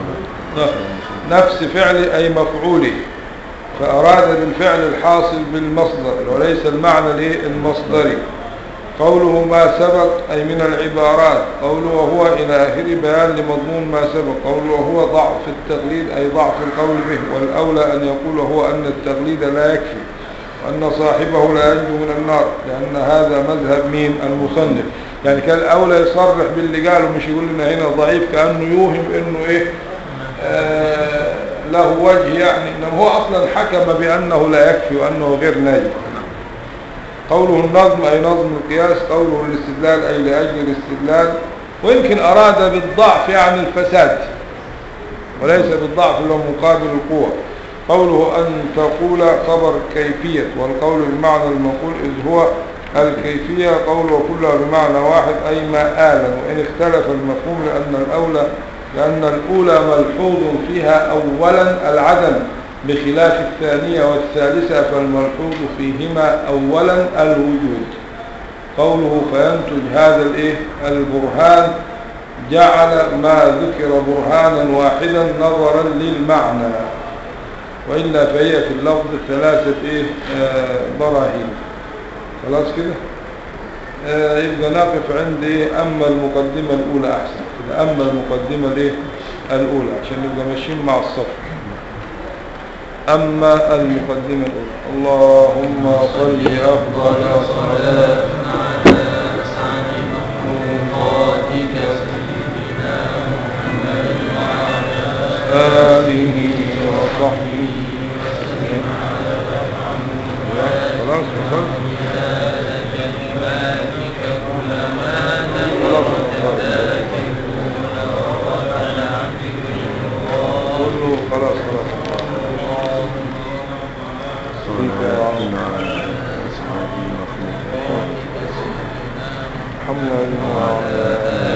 S1: نفس فعل أي مفعولي فأراد بالفعل الحاصل بالمصدر وليس المعنى ليه المصدري قوله ما سبق أي من العبارات قوله وهو إلى آخر بيان لمضمون ما سبق قوله وهو ضعف التقليد أي ضعف القول به والأولى أن يقول هو أن التقليد لا يكفي وأن صاحبه لا ينجو من النار لأن هذا مذهب مين المصنف يعني كان الأولى يصرح باللي قاله مش يقول لنا هنا ضعيف كأنه يوهم إنه إيه آه له وجه يعني إنما هو أصلا حكم بأنه لا يكفي وأنه غير ناجح قوله النظم أي نظم القياس قوله الاستدلال أي لأجل الاستدلال ويمكن أراد بالضعف يعني الفساد وليس بالضعف اللي هو مقابل القوة قوله أن تقول خبر كيفية والقول بمعنى المقول إذ هو الكيفية قوله كلها بمعنى واحد أي مآلا وإن اختلف المفهوم لأن الأولى لأن الأولى ملحوظ فيها أولا العدم بخلاف الثانية والثالثة فالملحوظ فيهما أولا الوجود قوله فينتج هذا الايه البرهان جعل ما ذكر برهانا واحدا نظرا للمعنى وإلا فهي في اللفظ ثلاثة ايه آه براهين خلاص كده آه يبقى نقف عند ايه اما المقدمة الاولى احسن كده اما المقدمة الايه الاولى عشان نبقى ماشيين مع الصف اما المقدمة الاولى اللهم صل افضل صلاة آله وصحبه خلاص وصلت خلاص وصلت كله خلاص خلاص فيك يا عم محمد وعلى